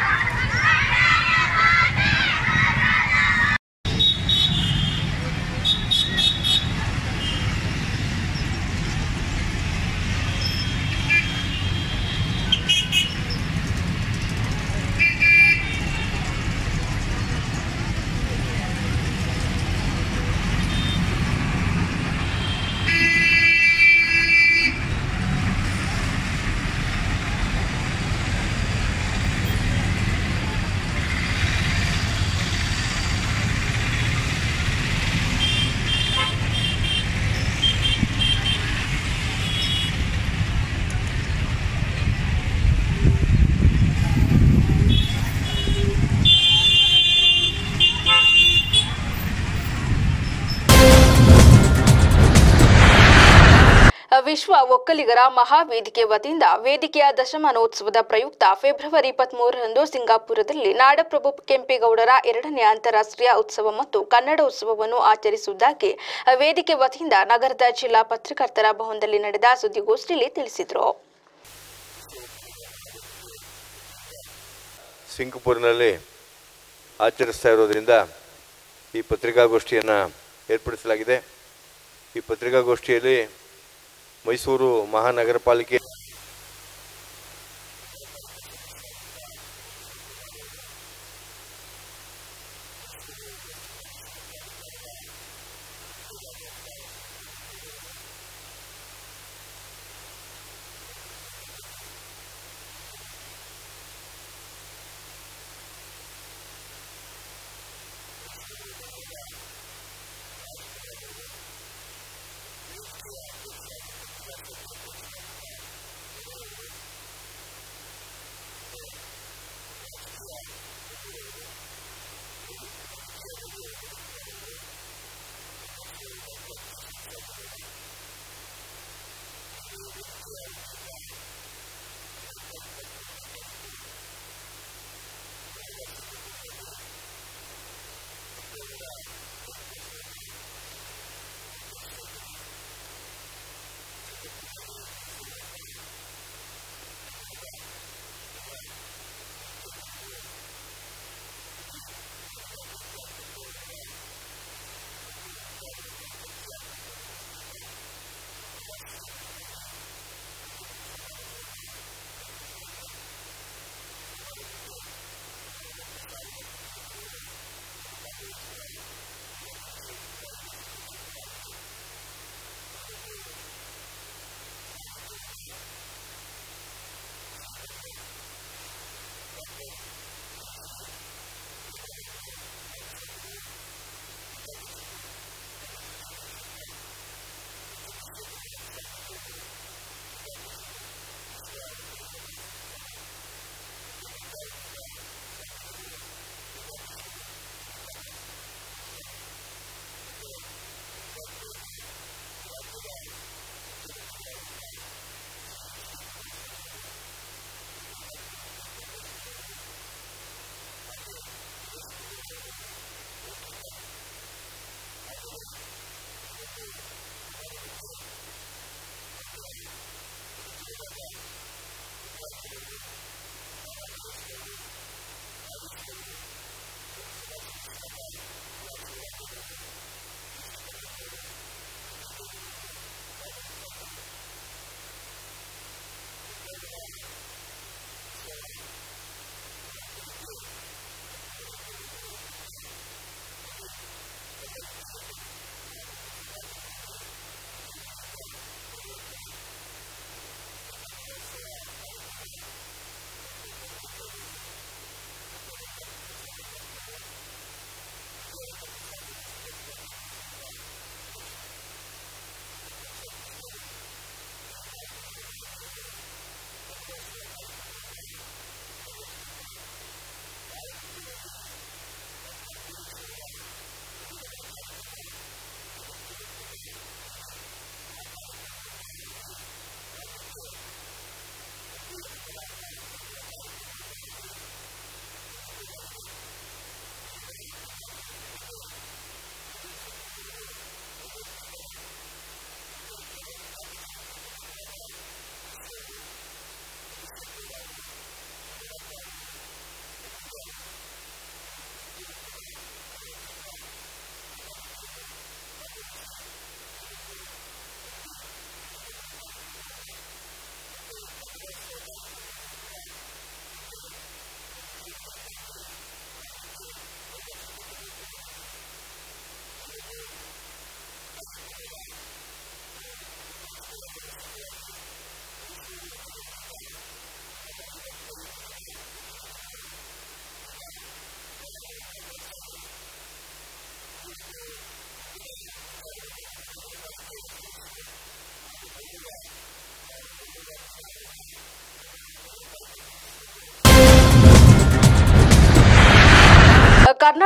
ವಿಶ್ವ ಒಕ್ಕಲಿಗರ ಮಹಾವೇದಿಕೆ ವತಿಯಿಂದ ವೇದಿಕೆಯ ದಶಮಾನೋತ್ಸವದ ಪ್ರಯುಕ್ತ ಫೆಬ್ರವರಿ ಇಪ್ಪತ್ಮೂರರಂದು ಸಿಂಗಾಪುರದಲ್ಲಿ ನಾಡಪ್ರಭು ಕೆಂಪೇಗೌಡರ ಎರಡನೇ ಅಂತಾರಾಷ್ಟ್ರೀಯ ಉತ್ಸವ ಮತ್ತು ಕನ್ನಡ ಉತ್ಸವವನ್ನು ಆಚರಿಸುವುದಾಗಿ ವೇದಿಕೆ ವತಿಯಿಂದ ನಗರದ ಜಿಲ್ಲಾ ಪತ್ರಕರ್ತರ ಭವನದಲ್ಲಿ ನಡೆದ ಸುದ್ದಿಗೋಷ್ಠಿಯಲ್ಲಿ ತಿಳಿಸಿದರು ಸಿಂಗಪೂರಿನಲ್ಲಿ ಆಚರಿಸ್ತಾ ಇರೋದ್ರಿಂದ ಈ ಪತ್ರಿಕಾಗೋಷ್ಠಿಯನ್ನು ಏರ್ಪಡಿಸಲಾಗಿದೆ ಈ ಪತ್ರಿಕಾಗೋಷ್ಠಿಯಲ್ಲಿ ಮೈಸೂರು ಮಹಾನಗರ ಪಾಲಿಕೆ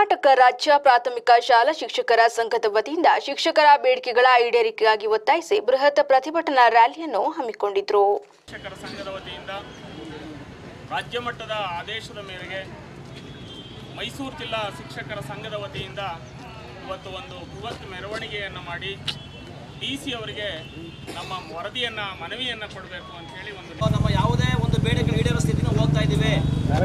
ಕರ್ನಾಟಕ ರಾಜ್ಯ ಪ್ರಾಥಮಿಕ ಶಾಲಾ ಶಿಕ್ಷಕರ ಸಂಘದ ವತಿಯಿಂದ ಶಿಕ್ಷಕರ ಬೇಡಿಕೆಗಳ ಈಡೇರಿಕೆಗಾಗಿ ಒತ್ತಾಯಿಸಿ ಬೃಹತ್ ಪ್ರತಿಭಟನಾ ರ್ಯಾಲಿಯನ್ನು ಹಮ್ಮಿಕೊಂಡಿದ್ರು ಶಿಕ್ಷಕರ ಸಂಘದ ವತಿಯಿಂದ ರಾಜ್ಯ ಮಟ್ಟದ ಆದೇಶದ ಮೇರೆಗೆ ಮೈಸೂರು ಜಿಲ್ಲಾ ಶಿಕ್ಷಕರ ಸಂಘದ ವತಿಯಿಂದ ಇವತ್ತು ಒಂದು ಬೃಹತ್ ಮೆರವಣಿಗೆಯನ್ನು ಮಾಡಿ ಡಿ ಸಿ ಅವರಿಗೆ ನಮ್ಮ ವರದಿಯನ್ನು ಮನವಿಯನ್ನು ಕೊಡಬೇಕು ಅಂತ ಹೇಳಿ ಒಂದು ನಮ್ಮ ಯಾವುದೇ ಒಂದು ಬೇಡಿಕೆ ಈಡೇರೋ ಸ್ಥಿತಿನ ಹೋಗ್ತಾ ಇದ್ದೀವಿ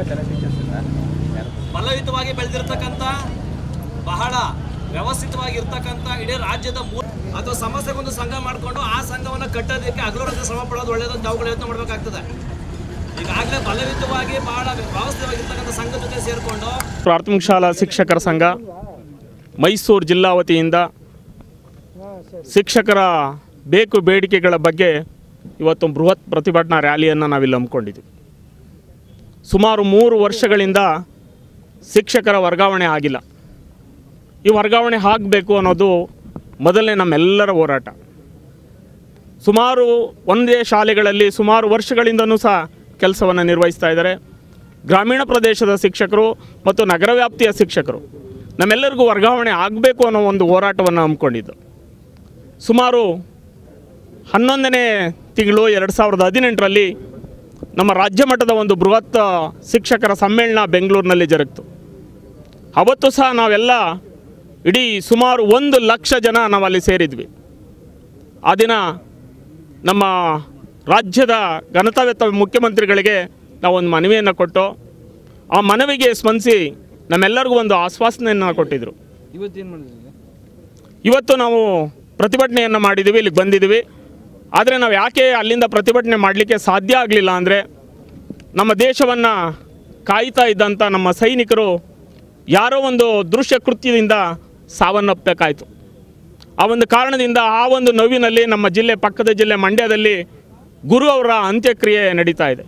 ಬಲಯುತವಾಗಿ ಬೆಳೆದಿರ್ತಕ್ಕಂಥ ಬಹಳ ವ್ಯವಸ್ಥಿತವಾಗಿರ್ತಕ್ಕಂಥ ಇಡೀ ರಾಜ್ಯದ ಮೂಲ ಅಥವಾ ಸಮಸ್ಯೆಗೊಂದು ಸಂಘ ಮಾಡಿಕೊಂಡು ಆ ಸಂಘವನ್ನು ಕಟ್ಟೋದಕ್ಕೆ ಹಗಲು ಶ್ರಮ ಪಡೋದು ಒಳ್ಳೆಯದು ಅಂತ ಅವುಗಳು ಯೋಚನೆ ಮಾಡಬೇಕಾಗ್ತದೆ ಈಗಾಗಲೇ ಬಲಯುತವಾಗಿ ಬಹಳ ವ್ಯವಸ್ಥಿತವಾಗಿರ್ತಕ್ಕಂಥ ಸಂಘದ ಜೊತೆ ಸೇರಿಕೊಂಡು ಪ್ರಾಥಮಿಕ ಶಾಲಾ ಶಿಕ್ಷಕರ ಸಂಘ ಮೈಸೂರು ಜಿಲ್ಲಾ ವತಿಯಿಂದ ಶಿಕ್ಷಕರ ಬೇಕು ಬೇಡಿಕೆಗಳ ಬಗ್ಗೆ ಇವತ್ತು ಬೃಹತ್ ಪ್ರತಿಭಟನಾ ರ್ಯಾಲಿಯನ್ನು ನಾವಿಲ್ಲಿ ಹಮ್ಮಿಕೊಂಡಿದ್ದೀವಿ ಸುಮಾರು ಮೂರು ವರ್ಷಗಳಿಂದ ಶಿಕ್ಷಕರ ವರ್ಗಾವಣೆ ಆಗಿಲ್ಲ ಈ ವರ್ಗಾವಣೆ ಆಗಬೇಕು ಅನ್ನೋದು ಮೊದಲನೇ ನಮ್ಮೆಲ್ಲರ ಹೋರಾಟ ಸುಮಾರು ಒಂದೇ ಶಾಲೆಗಳಲ್ಲಿ ಸುಮಾರು ವರ್ಷಗಳಿಂದನೂ ಸಹ ಕೆಲಸವನ್ನು ನಿರ್ವಹಿಸ್ತಾ ಇದ್ದಾರೆ ಗ್ರಾಮೀಣ ಪ್ರದೇಶದ ಶಿಕ್ಷಕರು ಮತ್ತು ನಗರ ವ್ಯಾಪ್ತಿಯ ಶಿಕ್ಷಕರು ನಮ್ಮೆಲ್ಲರಿಗೂ ವರ್ಗಾವಣೆ ಆಗಬೇಕು ಅನ್ನೋ ಒಂದು ಹೋರಾಟವನ್ನು ಹಮ್ಮಿಕೊಂಡಿದ್ದು ಸುಮಾರು ಹನ್ನೊಂದನೇ ತಿಂಗಳು ಎರಡು ಸಾವಿರದ ಹದಿನೆಂಟರಲ್ಲಿ ನಮ್ಮ ರಾಜ್ಯ ಮಟ್ಟದ ಒಂದು ಬೃಹತ್ ಶಿಕ್ಷಕರ ಸಮ್ಮೇಳನ ಬೆಂಗಳೂರಿನಲ್ಲಿ ಜರುಗಿತು ಅವತ್ತು ಸಹ ನಾವೆಲ್ಲ ಇಡೀ ಸುಮಾರು ಒಂದು ಲಕ್ಷ ಜನ ನಾವಲ್ಲಿ ಸೇರಿದ್ವಿ ಆ ದಿನ ನಮ್ಮ ರಾಜ್ಯದ ಘನತಾವೆತ್ತ ಮುಖ್ಯಮಂತ್ರಿಗಳಿಗೆ ನಾವು ಒಂದು ಮನವಿಯನ್ನು ಕೊಟ್ಟು ಆ ಮನವಿಗೆ ಸ್ಪಂದಿಸಿ ನಮ್ಮೆಲ್ಲರಿಗೂ ಒಂದು ಆಶ್ವಾಸನೆಯನ್ನು ಕೊಟ್ಟಿದ್ದರು ಇವತ್ತೇನು ಮಾಡಿದ್ರಿ ಇವತ್ತು ನಾವು ಪ್ರತಿಭಟನೆಯನ್ನು ಮಾಡಿದ್ದೀವಿ ಇಲ್ಲಿಗೆ ಬಂದಿದ್ದೀವಿ ಆದರೆ ನಾವು ಯಾಕೆ ಅಲ್ಲಿಂದ ಪ್ರತಿಭಟನೆ ಮಾಡಲಿಕ್ಕೆ ಸಾಧ್ಯ ಆಗಲಿಲ್ಲ ಅಂದರೆ ನಮ್ಮ ದೇಶವನ್ನು ಕಾಯ್ತಾ ಇದ್ದಂಥ ನಮ್ಮ ಸೈನಿಕರು ಯಾರೋ ಒಂದು ದೃಶ್ಯ ಕೃತ್ಯದಿಂದ ಸಾವನ್ನಪ್ಪಬೇಕಾಯಿತು ಆ ಒಂದು ಕಾರಣದಿಂದ ಆ ಒಂದು ನೋವಿನಲ್ಲಿ ನಮ್ಮ ಜಿಲ್ಲೆ ಪಕ್ಕದ ಜಿಲ್ಲೆ ಮಂಡ್ಯದಲ್ಲಿ ಗುರು ಅವರ ಅಂತ್ಯಕ್ರಿಯೆ ನಡೀತಾ ಇದೆ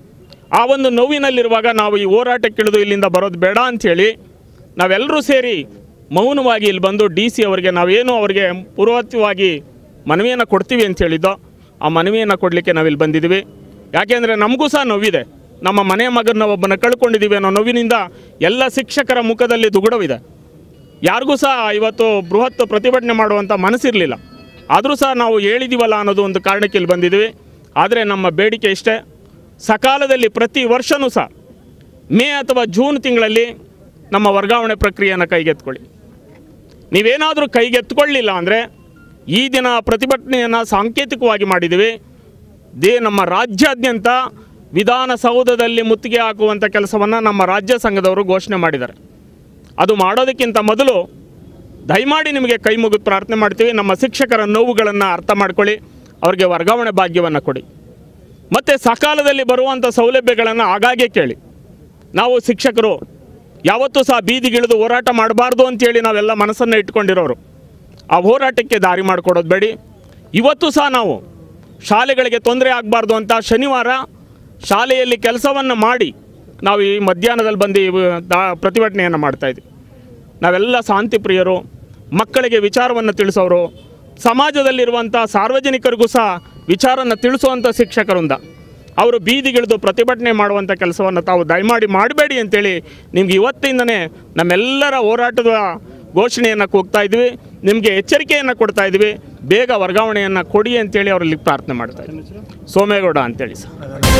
ಆ ಒಂದು ನೋವಿನಲ್ಲಿರುವಾಗ ನಾವು ಈ ಹೋರಾಟಕ್ಕಿಳಿದು ಇಲ್ಲಿಂದ ಬರೋದು ಬೇಡ ಅಂಥೇಳಿ ನಾವೆಲ್ಲರೂ ಸೇರಿ ಮೌನವಾಗಿ ಇಲ್ಲಿ ಬಂದು ಡಿ ಸಿ ಅವರಿಗೆ ನಾವೇನು ಅವರಿಗೆ ಪೂರ್ವತ್ವವಾಗಿ ಮನವಿಯನ್ನು ಕೊಡ್ತೀವಿ ಅಂತ ಹೇಳಿದ್ದೋ ಆ ಮನವಿಯನ್ನು ಕೊಡಲಿಕ್ಕೆ ನಾವಿಲ್ಲಿ ಬಂದಿದ್ದೀವಿ ಯಾಕೆಂದರೆ ನಮಗೂ ಸಹ ನೋವಿದೆ ನಮ್ಮ ಮನೆ ಮಗನ ಒಬ್ಬನ ಕಳ್ಕೊಂಡಿದ್ದೀವಿ ಅನ್ನೋ ನೋವಿನಿಂದ ಎಲ್ಲ ಶಿಕ್ಷಕರ ಮುಖದಲ್ಲಿ ದುಗುಡವಿದೆ ಯಾರಿಗೂ ಸಹ ಇವತ್ತು ಬೃಹತ್ ಪ್ರತಿಭಟನೆ ಮಾಡುವಂಥ ಮನಸ್ಸಿರಲಿಲ್ಲ ಆದರೂ ಸಹ ನಾವು ಹೇಳಿದ್ದೀವಲ್ಲ ಅನ್ನೋದು ಒಂದು ಕಾರಣಕ್ಕೆ ಇಲ್ಲಿ ಬಂದಿದ್ದೀವಿ ಆದರೆ ನಮ್ಮ ಬೇಡಿಕೆ ಇಷ್ಟೇ ಸಕಾಲದಲ್ಲಿ ಪ್ರತಿ ವರ್ಷವೂ ಸಹ ಮೇ ಅಥವಾ ಜೂನ್ ತಿಂಗಳಲ್ಲಿ ನಮ್ಮ ವರ್ಗಾವಣೆ ಪ್ರಕ್ರಿಯೆಯನ್ನು ಕೈಗೆತ್ಕೊಳ್ಳಿ ನೀವೇನಾದರೂ ಕೈಗೆತ್ಕೊಳ್ಳಿಲ್ಲ ಅಂದರೆ ಈ ದಿನ ಪ್ರತಿಭಟನೆಯನ್ನು ಸಾಂಕೇತಿಕವಾಗಿ ಮಾಡಿದ್ದೀವಿ ದೇ ನಮ್ಮ ರಾಜ್ಯಾದ್ಯಂತ ವಿಧಾನಸೌಧದಲ್ಲಿ ಮುತ್ತಿಗೆ ಹಾಕುವಂಥ ಕೆಲಸವನ್ನು ನಮ್ಮ ರಾಜ್ಯ ಸಂಘದವರು ಘೋಷಣೆ ಮಾಡಿದ್ದಾರೆ ಅದು ಮಾಡೋದಕ್ಕಿಂತ ಮೊದಲು ದಯಮಾಡಿ ನಿಮಗೆ ಕೈ ಮುಗಿದು ಪ್ರಾರ್ಥನೆ ಮಾಡ್ತೀವಿ ನಮ್ಮ ಶಿಕ್ಷಕರ ನೋವುಗಳನ್ನು ಅರ್ಥ ಮಾಡ್ಕೊಳ್ಳಿ ಅವರಿಗೆ ವರ್ಗಾವಣೆ ಭಾಗ್ಯವನ್ನು ಕೊಡಿ ಮತ್ತು ಸಕಾಲದಲ್ಲಿ ಬರುವಂಥ ಸೌಲಭ್ಯಗಳನ್ನು ಆಗಾಗ್ಗೆ ಕೇಳಿ ನಾವು ಶಿಕ್ಷಕರು ಯಾವತ್ತೂ ಸಹ ಬೀದಿಗಿಳಿದು ಹೋರಾಟ ಮಾಡಬಾರ್ದು ಅಂತೇಳಿ ನಾವೆಲ್ಲ ಮನಸ್ಸನ್ನು ಇಟ್ಕೊಂಡಿರೋರು ಆ ಹೋರಾಟಕ್ಕೆ ದಾರಿ ಮಾಡಿಕೊಡೋದು ಬೇಡಿ ಇವತ್ತು ಸಹ ನಾವು ಶಾಲೆಗಳಿಗೆ ತೊಂದರೆ ಆಗಬಾರ್ದು ಅಂತ ಶನಿವಾರ ಶಾಲೆಯಲ್ಲಿ ಕೆಲಸವನ್ನು ಮಾಡಿ ನಾವು ಈ ಮಧ್ಯಾಹ್ನದಲ್ಲಿ ಬಂದು ಈ ದಾ ಪ್ರತಿಭಟನೆಯನ್ನು ಮಾಡ್ತಾಯಿದ್ವಿ ನಾವೆಲ್ಲ ಶಾಂತಿ ಪ್ರಿಯರು ಮಕ್ಕಳಿಗೆ ವಿಚಾರವನ್ನು ತಿಳಿಸೋರು ಸಮಾಜದಲ್ಲಿರುವಂಥ ಸಾರ್ವಜನಿಕರಿಗೂ ಸಹ ವಿಚಾರನ ತಿಳಿಸುವಂಥ ಶಿಕ್ಷಕರಿಂದ ಅವರು ಬೀದಿಗಿಳಿದು ಪ್ರತಿಭಟನೆ ಮಾಡುವಂಥ ಕೆಲಸವನ್ನು ತಾವು ದಯಮಾಡಿ ಮಾಡಬೇಡಿ ಅಂತೇಳಿ ನಿಮ್ಗೆ ಇವತ್ತಿಂದನೇ ನಮ್ಮೆಲ್ಲರ ಹೋರಾಟದ ಘೋಷಣೆಯನ್ನು ಕೂಗ್ತಾ ಇದ್ವಿ ನಿಮಗೆ ಎಚ್ಚರಿಕೆಯನ್ನು ಕೊಡ್ತಾ ಇದ್ವಿ ಬೇಗ ವರ್ಗಾವಣೆಯನ್ನು ಕೊಡಿ ಅಂತೇಳಿ ಅವರಲ್ಲಿ ಪ್ರಾರ್ಥನೆ ಮಾಡ್ತಾ ಇದ್ವಿ ಸೋಮೇಗೌಡ ಅಂತೇಳಿ ಸರ್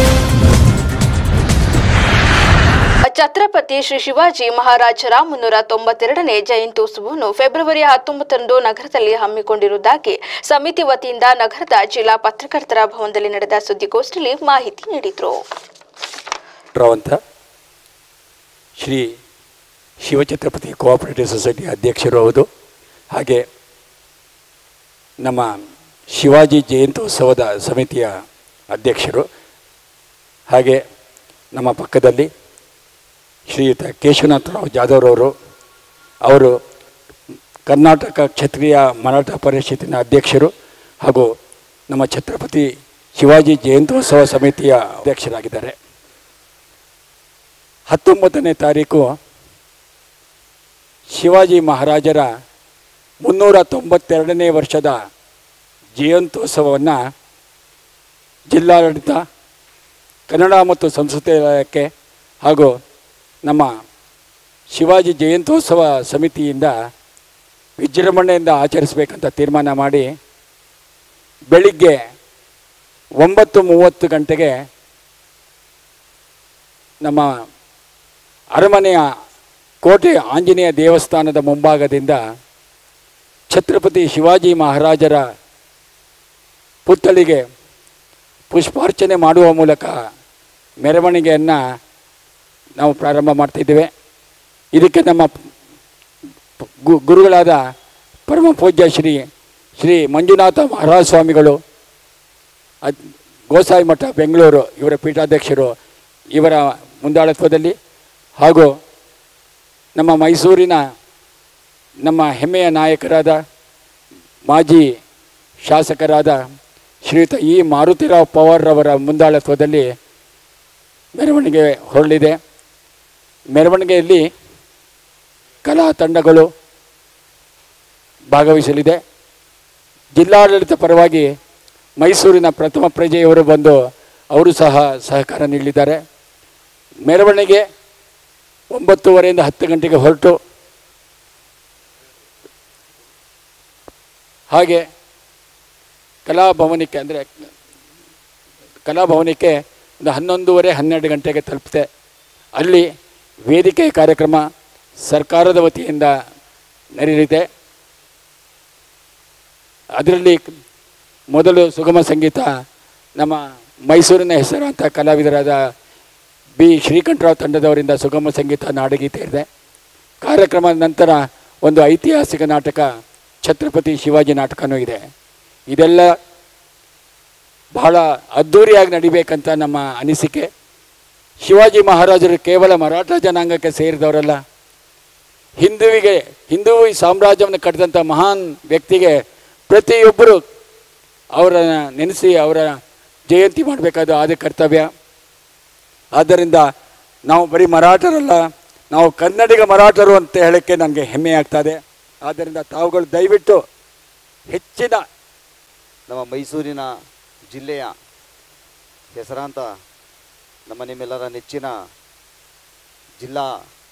ಛತ್ರಪತಿ ಶ್ರೀ ಶಿವಾಜಿ ಮಹಾರಾಜರ ಮುನ್ನೂರ ತೊಂಬತ್ತೆರಡನೇ ಜಯಂತ್ಯುತ್ಸವವನ್ನು ಫೆಬ್ರವರಿ ಹತ್ತೊಂಬತ್ತರಂದು ನಗರದಲ್ಲಿ ಹಮ್ಮಿಕೊಂಡಿರುವುದಾಗಿ ಸಮಿತಿ ವತಿಯಿಂದ ನಗರದ ಜಿಲ್ಲಾ ಪತ್ರಕರ್ತರ ಭವನದಲ್ಲಿ ನಡೆದ ಸುದ್ದಿಗೋಷ್ಠಿಯಲ್ಲಿ ಮಾಹಿತಿ ನೀಡಿದರು ರವಂತ ಶ್ರೀ ಶಿವಛತ್ರಪತಿ ಕೋಆಪರೇಟಿವ್ ಸೊಸೈಟಿ ಅಧ್ಯಕ್ಷರು ಹೌದು ಹಾಗೆ ನಮ್ಮ ಶಿವಾಜಿ ಜಯಂತ್ಯೋತ್ಸವದ ಸಮಿತಿಯ ಅಧ್ಯಕ್ಷರು ಹಾಗೆ ನಮ್ಮ ಪಕ್ಕದಲ್ಲಿ ಶ್ರೀಯುತ ಕೇಶವನಾಥರಾವ್ ಜಾಧವ್ರವರು ಅವರು ಕರ್ನಾಟಕ ಕ್ಷತ್ರಿಯ ಮರಾಠ ಪರಿಷತ್ತಿನ ಅಧ್ಯಕ್ಷರು ಹಾಗೂ ನಮ್ಮ ಛತ್ರಪತಿ ಶಿವಾಜಿ ಜಯಂತ್ಯೋತ್ಸವ ಸಮಿತಿಯ ಅಧ್ಯಕ್ಷರಾಗಿದ್ದಾರೆ ಹತ್ತೊಂಬತ್ತನೇ ತಾರೀಕು ಶಿವಾಜಿ ಮಹಾರಾಜರ ಮುನ್ನೂರ ತೊಂಬತ್ತೆರಡನೇ ವರ್ಷದ ಜಯಂತ್ಯೋತ್ಸವವನ್ನು ಜಿಲ್ಲಾಡಳಿತ ಕನ್ನಡ ಮತ್ತು ಸಂಸ್ಕೃತಿ ಇಲಾಖೆ ಹಾಗೂ ನಮ್ಮ ಶಿವಾಜಿ ಜಯಂತ್ಯೋತ್ಸವ ಸಮಿತಿಯಿಂದ ವಿಜೃಂಭಣೆಯಿಂದ ಆಚರಿಸಬೇಕಂತ ತೀರ್ಮಾನ ಮಾಡಿ ಬೆಳಿಗ್ಗೆ ಒಂಬತ್ತು ಮೂವತ್ತು ಗಂಟೆಗೆ ನಮ್ಮ ಅರಮನೆಯ ಕೋಟೆ ಆಂಜನೇಯ ದೇವಸ್ಥಾನದ ಮುಂಭಾಗದಿಂದ ಛತ್ರಪತಿ ಶಿವಾಜಿ ಮಹಾರಾಜರ ಪುತ್ಥಳಿಗೆ ಪುಷ್ಪಾರ್ಚನೆ ಮಾಡುವ ಮೂಲಕ ಮೆರವಣಿಗೆಯನ್ನು ನಾವು ಪ್ರಾರಂಭ ಮಾಡ್ತಿದ್ದೇವೆ ಇದಕ್ಕೆ ನಮ್ಮ ಗು ಗುರುಗಳಾದ ಪರಮ ಪೂಜ್ಯ ಶ್ರೀ ಶ್ರೀ ಮಂಜುನಾಥ ಮಹಾರಾಜ ಸ್ವಾಮಿಗಳು ಅದ್ ಗೋಸಾಯಿ ಮಠ ಬೆಂಗಳೂರು ಇವರ ಪೀಠಾಧ್ಯಕ್ಷರು ಇವರ ಮುಂದಾಳತ್ವದಲ್ಲಿ ಹಾಗೂ ನಮ್ಮ ಮೈಸೂರಿನ ನಮ್ಮ ಹೆಮ್ಮೆಯ ನಾಯಕರಾದ ಮಾಜಿ ಶಾಸಕರಾದ ಶ್ರೀಯುತ ಇ ಮಾರುತಿರಾವ್ ಪವಾರ್ರವರ ಮುಂದಾಳತ್ವದಲ್ಲಿ ಮೆರವಣಿಗೆ ಹೊರಳಿದೆ ಮೆರವಣಿಗೆಯಲ್ಲಿ ಕಲಾ ತಂಡಗಳು ಭಾಗವಹಿಸಲಿದೆ ಜಿಲ್ಲಾಡಳಿತ ಪರವಾಗಿ ಮೈಸೂರಿನ ಪ್ರಥಮ ಪ್ರಜೆಯವರು ಬಂದು ಅವರು ಸಹ ಸಹಕಾರ ನೀಡಲಿದ್ದಾರೆ ಮೆರವಣಿಗೆ ಒಂಬತ್ತುವರೆಯಿಂದ ಹತ್ತು ಗಂಟೆಗೆ ಹೊರಟು ಹಾಗೆ ಕಲಾಭವನಕ್ಕೆ ಅಂದರೆ ಕಲಾಭವನಕ್ಕೆ ಒಂದು ಹನ್ನೊಂದೂವರೆ ಹನ್ನೆರಡು ಗಂಟೆಗೆ ತಲುಪುತ್ತೆ ಅಲ್ಲಿ ವೇದಿಕೆ ಕಾರ್ಯಕ್ರಮ ಸರ್ಕಾರದ ವತಿಯಿಂದ ನಡೆಯಲಿದೆ ಅದರಲ್ಲಿ ಮೊದಲು ಸುಗಮ ಸಂಗೀತ ನಮ್ಮ ಮೈಸೂರಿನ ಹೆಸರಾಂತ ಕಲಾವಿದರಾದ ಬಿ ಶ್ರೀಕಂಠರಾವ್ ತಂಡದವರಿಂದ ಸುಗಮ ಸಂಗೀತ ನಾಡಗೀತೆ ಇದೆ ಕಾರ್ಯಕ್ರಮದ ನಂತರ ಒಂದು ಐತಿಹಾಸಿಕ ನಾಟಕ ಛತ್ರಪತಿ ಶಿವಾಜಿ ನಾಟಕನೂ ಇದೆ ಇದೆಲ್ಲ ಬಹಳ ಅದ್ಧೂರಿಯಾಗಿ ನಡಿಬೇಕಂತ ನಮ್ಮ ಅನಿಸಿಕೆ ಶಿವಾಜಿ ಮಹಾರಾಜರು ಕೇವಲ ಮರಾಠ ಜನಾಂಗಕ್ಕೆ ಸೇರಿದವರಲ್ಲ ಹಿಂದುವಿಗೆ ಹಿಂದೂ ಸಾಮ್ರಾಜ್ಯವನ್ನು ಕಟ್ಟಿದಂಥ ಮಹಾನ್ ವ್ಯಕ್ತಿಗೆ ಪ್ರತಿಯೊಬ್ಬರು ಅವರನ್ನು ನೆನೆಸಿ ಅವರ ಜಯಂತಿ ಮಾಡಬೇಕಾದ ಆದ ಕರ್ತವ್ಯ ಆದ್ದರಿಂದ ನಾವು ಬರೀ ಮರಾಠರಲ್ಲ ನಾವು ಕನ್ನಡಿಗ ಮರಾಠರು ಅಂತ ಹೇಳೋಕ್ಕೆ ನನಗೆ ಹೆಮ್ಮೆ ಆಗ್ತದೆ ಆದ್ದರಿಂದ ತಾವುಗಳು ದಯವಿಟ್ಟು ಹೆಚ್ಚಿನ ನಮ್ಮ ಮೈಸೂರಿನ ಜಿಲ್ಲೆಯ ಹೆಸರಾಂತ ನಮ್ಮ ನಿಮ್ಮೆಲ್ಲರ ನೆಚ್ಚಿನ ಜಿಲ್ಲಾ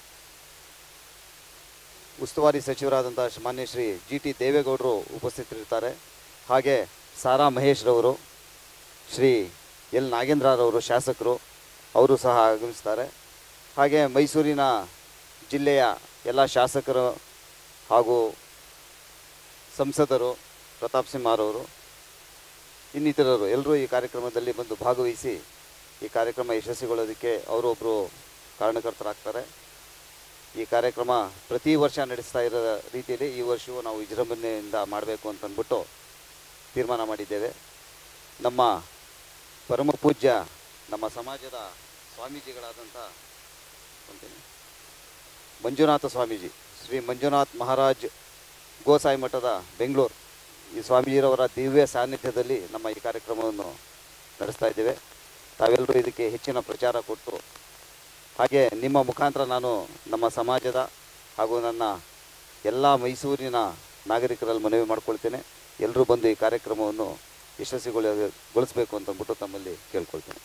ಉಸ್ತುವಾರಿ ಸಚಿವರಾದಂಥ ಮಾನ್ಯ ಶ್ರೀ ಜಿ ಟಿ ದೇವೇಗೌಡರು ಉಪಸ್ಥಿತರಿರ್ತಾರೆ ಹಾಗೆ ಸಾರಾ ಮಹೇಶ್ ರವರು ಶ್ರೀ ಎಲ್ ನಾಗೇಂದ್ರರವರು ಶಾಸಕರು ಅವರು ಸಹ ಆಗಮಿಸ್ತಾರೆ ಹಾಗೆ ಮೈಸೂರಿನ ಜಿಲ್ಲೆಯ ಎಲ್ಲ ಶಾಸಕರು ಹಾಗೂ ಸಂಸದರು ಪ್ರತಾಪ್ ಸಿಂಹರವರು ಇನ್ನಿತರರು ಎಲ್ಲರೂ ಈ ಕಾರ್ಯಕ್ರಮದಲ್ಲಿ ಬಂದು ಭಾಗವಹಿಸಿ ಈ ಕಾರ್ಯಕ್ರಮ ಯಶಸ್ವಿಗೊಳ್ಳೋದಕ್ಕೆ ಅವರೊಬ್ಬರು ಕಾರಣಕರ್ತರಾಗ್ತಾರೆ ಈ ಕಾರ್ಯಕ್ರಮ ಪ್ರತಿ ವರ್ಷ ನಡೆಸ್ತಾ ಇರೋ ರೀತಿಯಲ್ಲಿ ಈ ವರ್ಷವೂ ನಾವು ವಿಜೃಂಭಣೆಯಿಂದ ಮಾಡಬೇಕು ಅಂತ ಅಂದ್ಬಿಟ್ಟು ತೀರ್ಮಾನ ಮಾಡಿದ್ದೇವೆ ನಮ್ಮ ಪರಮ ಪೂಜ್ಯ ನಮ್ಮ ಸಮಾಜದ ಸ್ವಾಮೀಜಿಗಳಾದಂಥ ಅಂತೀನಿ, ಮಂಜುನಾಥ ಸ್ವಾಮೀಜಿ ಶ್ರೀ ಮಂಜುನಾಥ್ ಮಹಾರಾಜ್ ಗೋಸಾಯಿ ಮಠದ ಬೆಂಗಳೂರು ಈ ಸ್ವಾಮೀಜಿರವರ ದಿವ್ಯ ಸಾನ್ನಿಧ್ಯದಲ್ಲಿ ನಮ್ಮ ಈ ಕಾರ್ಯಕ್ರಮವನ್ನು ನಡೆಸ್ತಾ ಇದ್ದೇವೆ ತಾವೆಲ್ಲರೂ ಇದಕ್ಕೆ ಹೆಚ್ಚಿನ ಪ್ರಚಾರ ಕೊಟ್ಟು ಹಾಗೆ ನಿಮ್ಮ ಮುಖಾಂತರ ನಾನು ನಮ್ಮ ಸಮಾಜದ ಹಾಗೂ ನನ್ನ ಎಲ್ಲ ಮೈಸೂರಿನ ನಾಗರಿಕರಲ್ಲಿ ಮನವಿ ಮಾಡ್ಕೊಳ್ತೇನೆ ಎಲ್ಲರೂ ಬಂದು ಈ ಕಾರ್ಯಕ್ರಮವನ್ನು ಯಶಸ್ವಿಗೊಳ ಗೊಳಿಸಬೇಕು ಅಂತ ಅಂದ್ಬಿಟ್ಟು ತಮ್ಮಲ್ಲಿ ಕೇಳ್ಕೊಳ್ತೇನೆ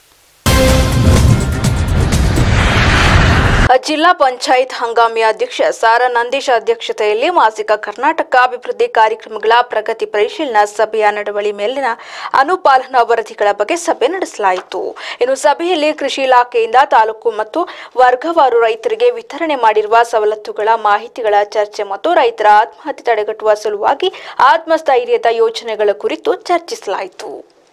ಜಿಲ್ಲಾ ಪಂಚಾಯತ್ ಹಂಗಾಮಿ ಅಧ್ಯಕ್ಷ ಸಾರಾ ನಂದೀಶ್ ಅಧ್ಯಕ್ಷತೆಯಲ್ಲಿ ಮಾಸಿಕ ಕರ್ನಾಟಕ ಅಭಿವೃದ್ಧಿ ಕಾರ್ಯಕ್ರಮಗಳ ಪ್ರಗತಿ ಪರಿಶೀಲನಾ ಸಭೆಯ ನಡವಳಿ ಮೇಲಿನ ಅನುಪಾಲನಾ ವರದಿಗಳ ಬಗ್ಗೆ ಸಭೆ ನಡೆಸಲಾಯಿತು ಇನ್ನು ಸಭೆಯಲ್ಲಿ ಕೃಷಿ ಇಲಾಖೆಯಿಂದ ತಾಲೂಕು ಮತ್ತು ವರ್ಗವಾರು ರೈತರಿಗೆ ವಿತರಣೆ ಮಾಡಿರುವ ಸವಲತ್ತುಗಳ ಮಾಹಿತಿಗಳ ಚರ್ಚೆ ಮತ್ತು ರೈತರ ಆತ್ಮಹತ್ಯೆ ತಡೆಗಟ್ಟುವ ಸಲುವಾಗಿ ಆತ್ಮಸ್ಥೈರ್ಯದ ಯೋಜನೆಗಳ ಕುರಿತು ಚರ್ಚಿಸಲಾಯಿತು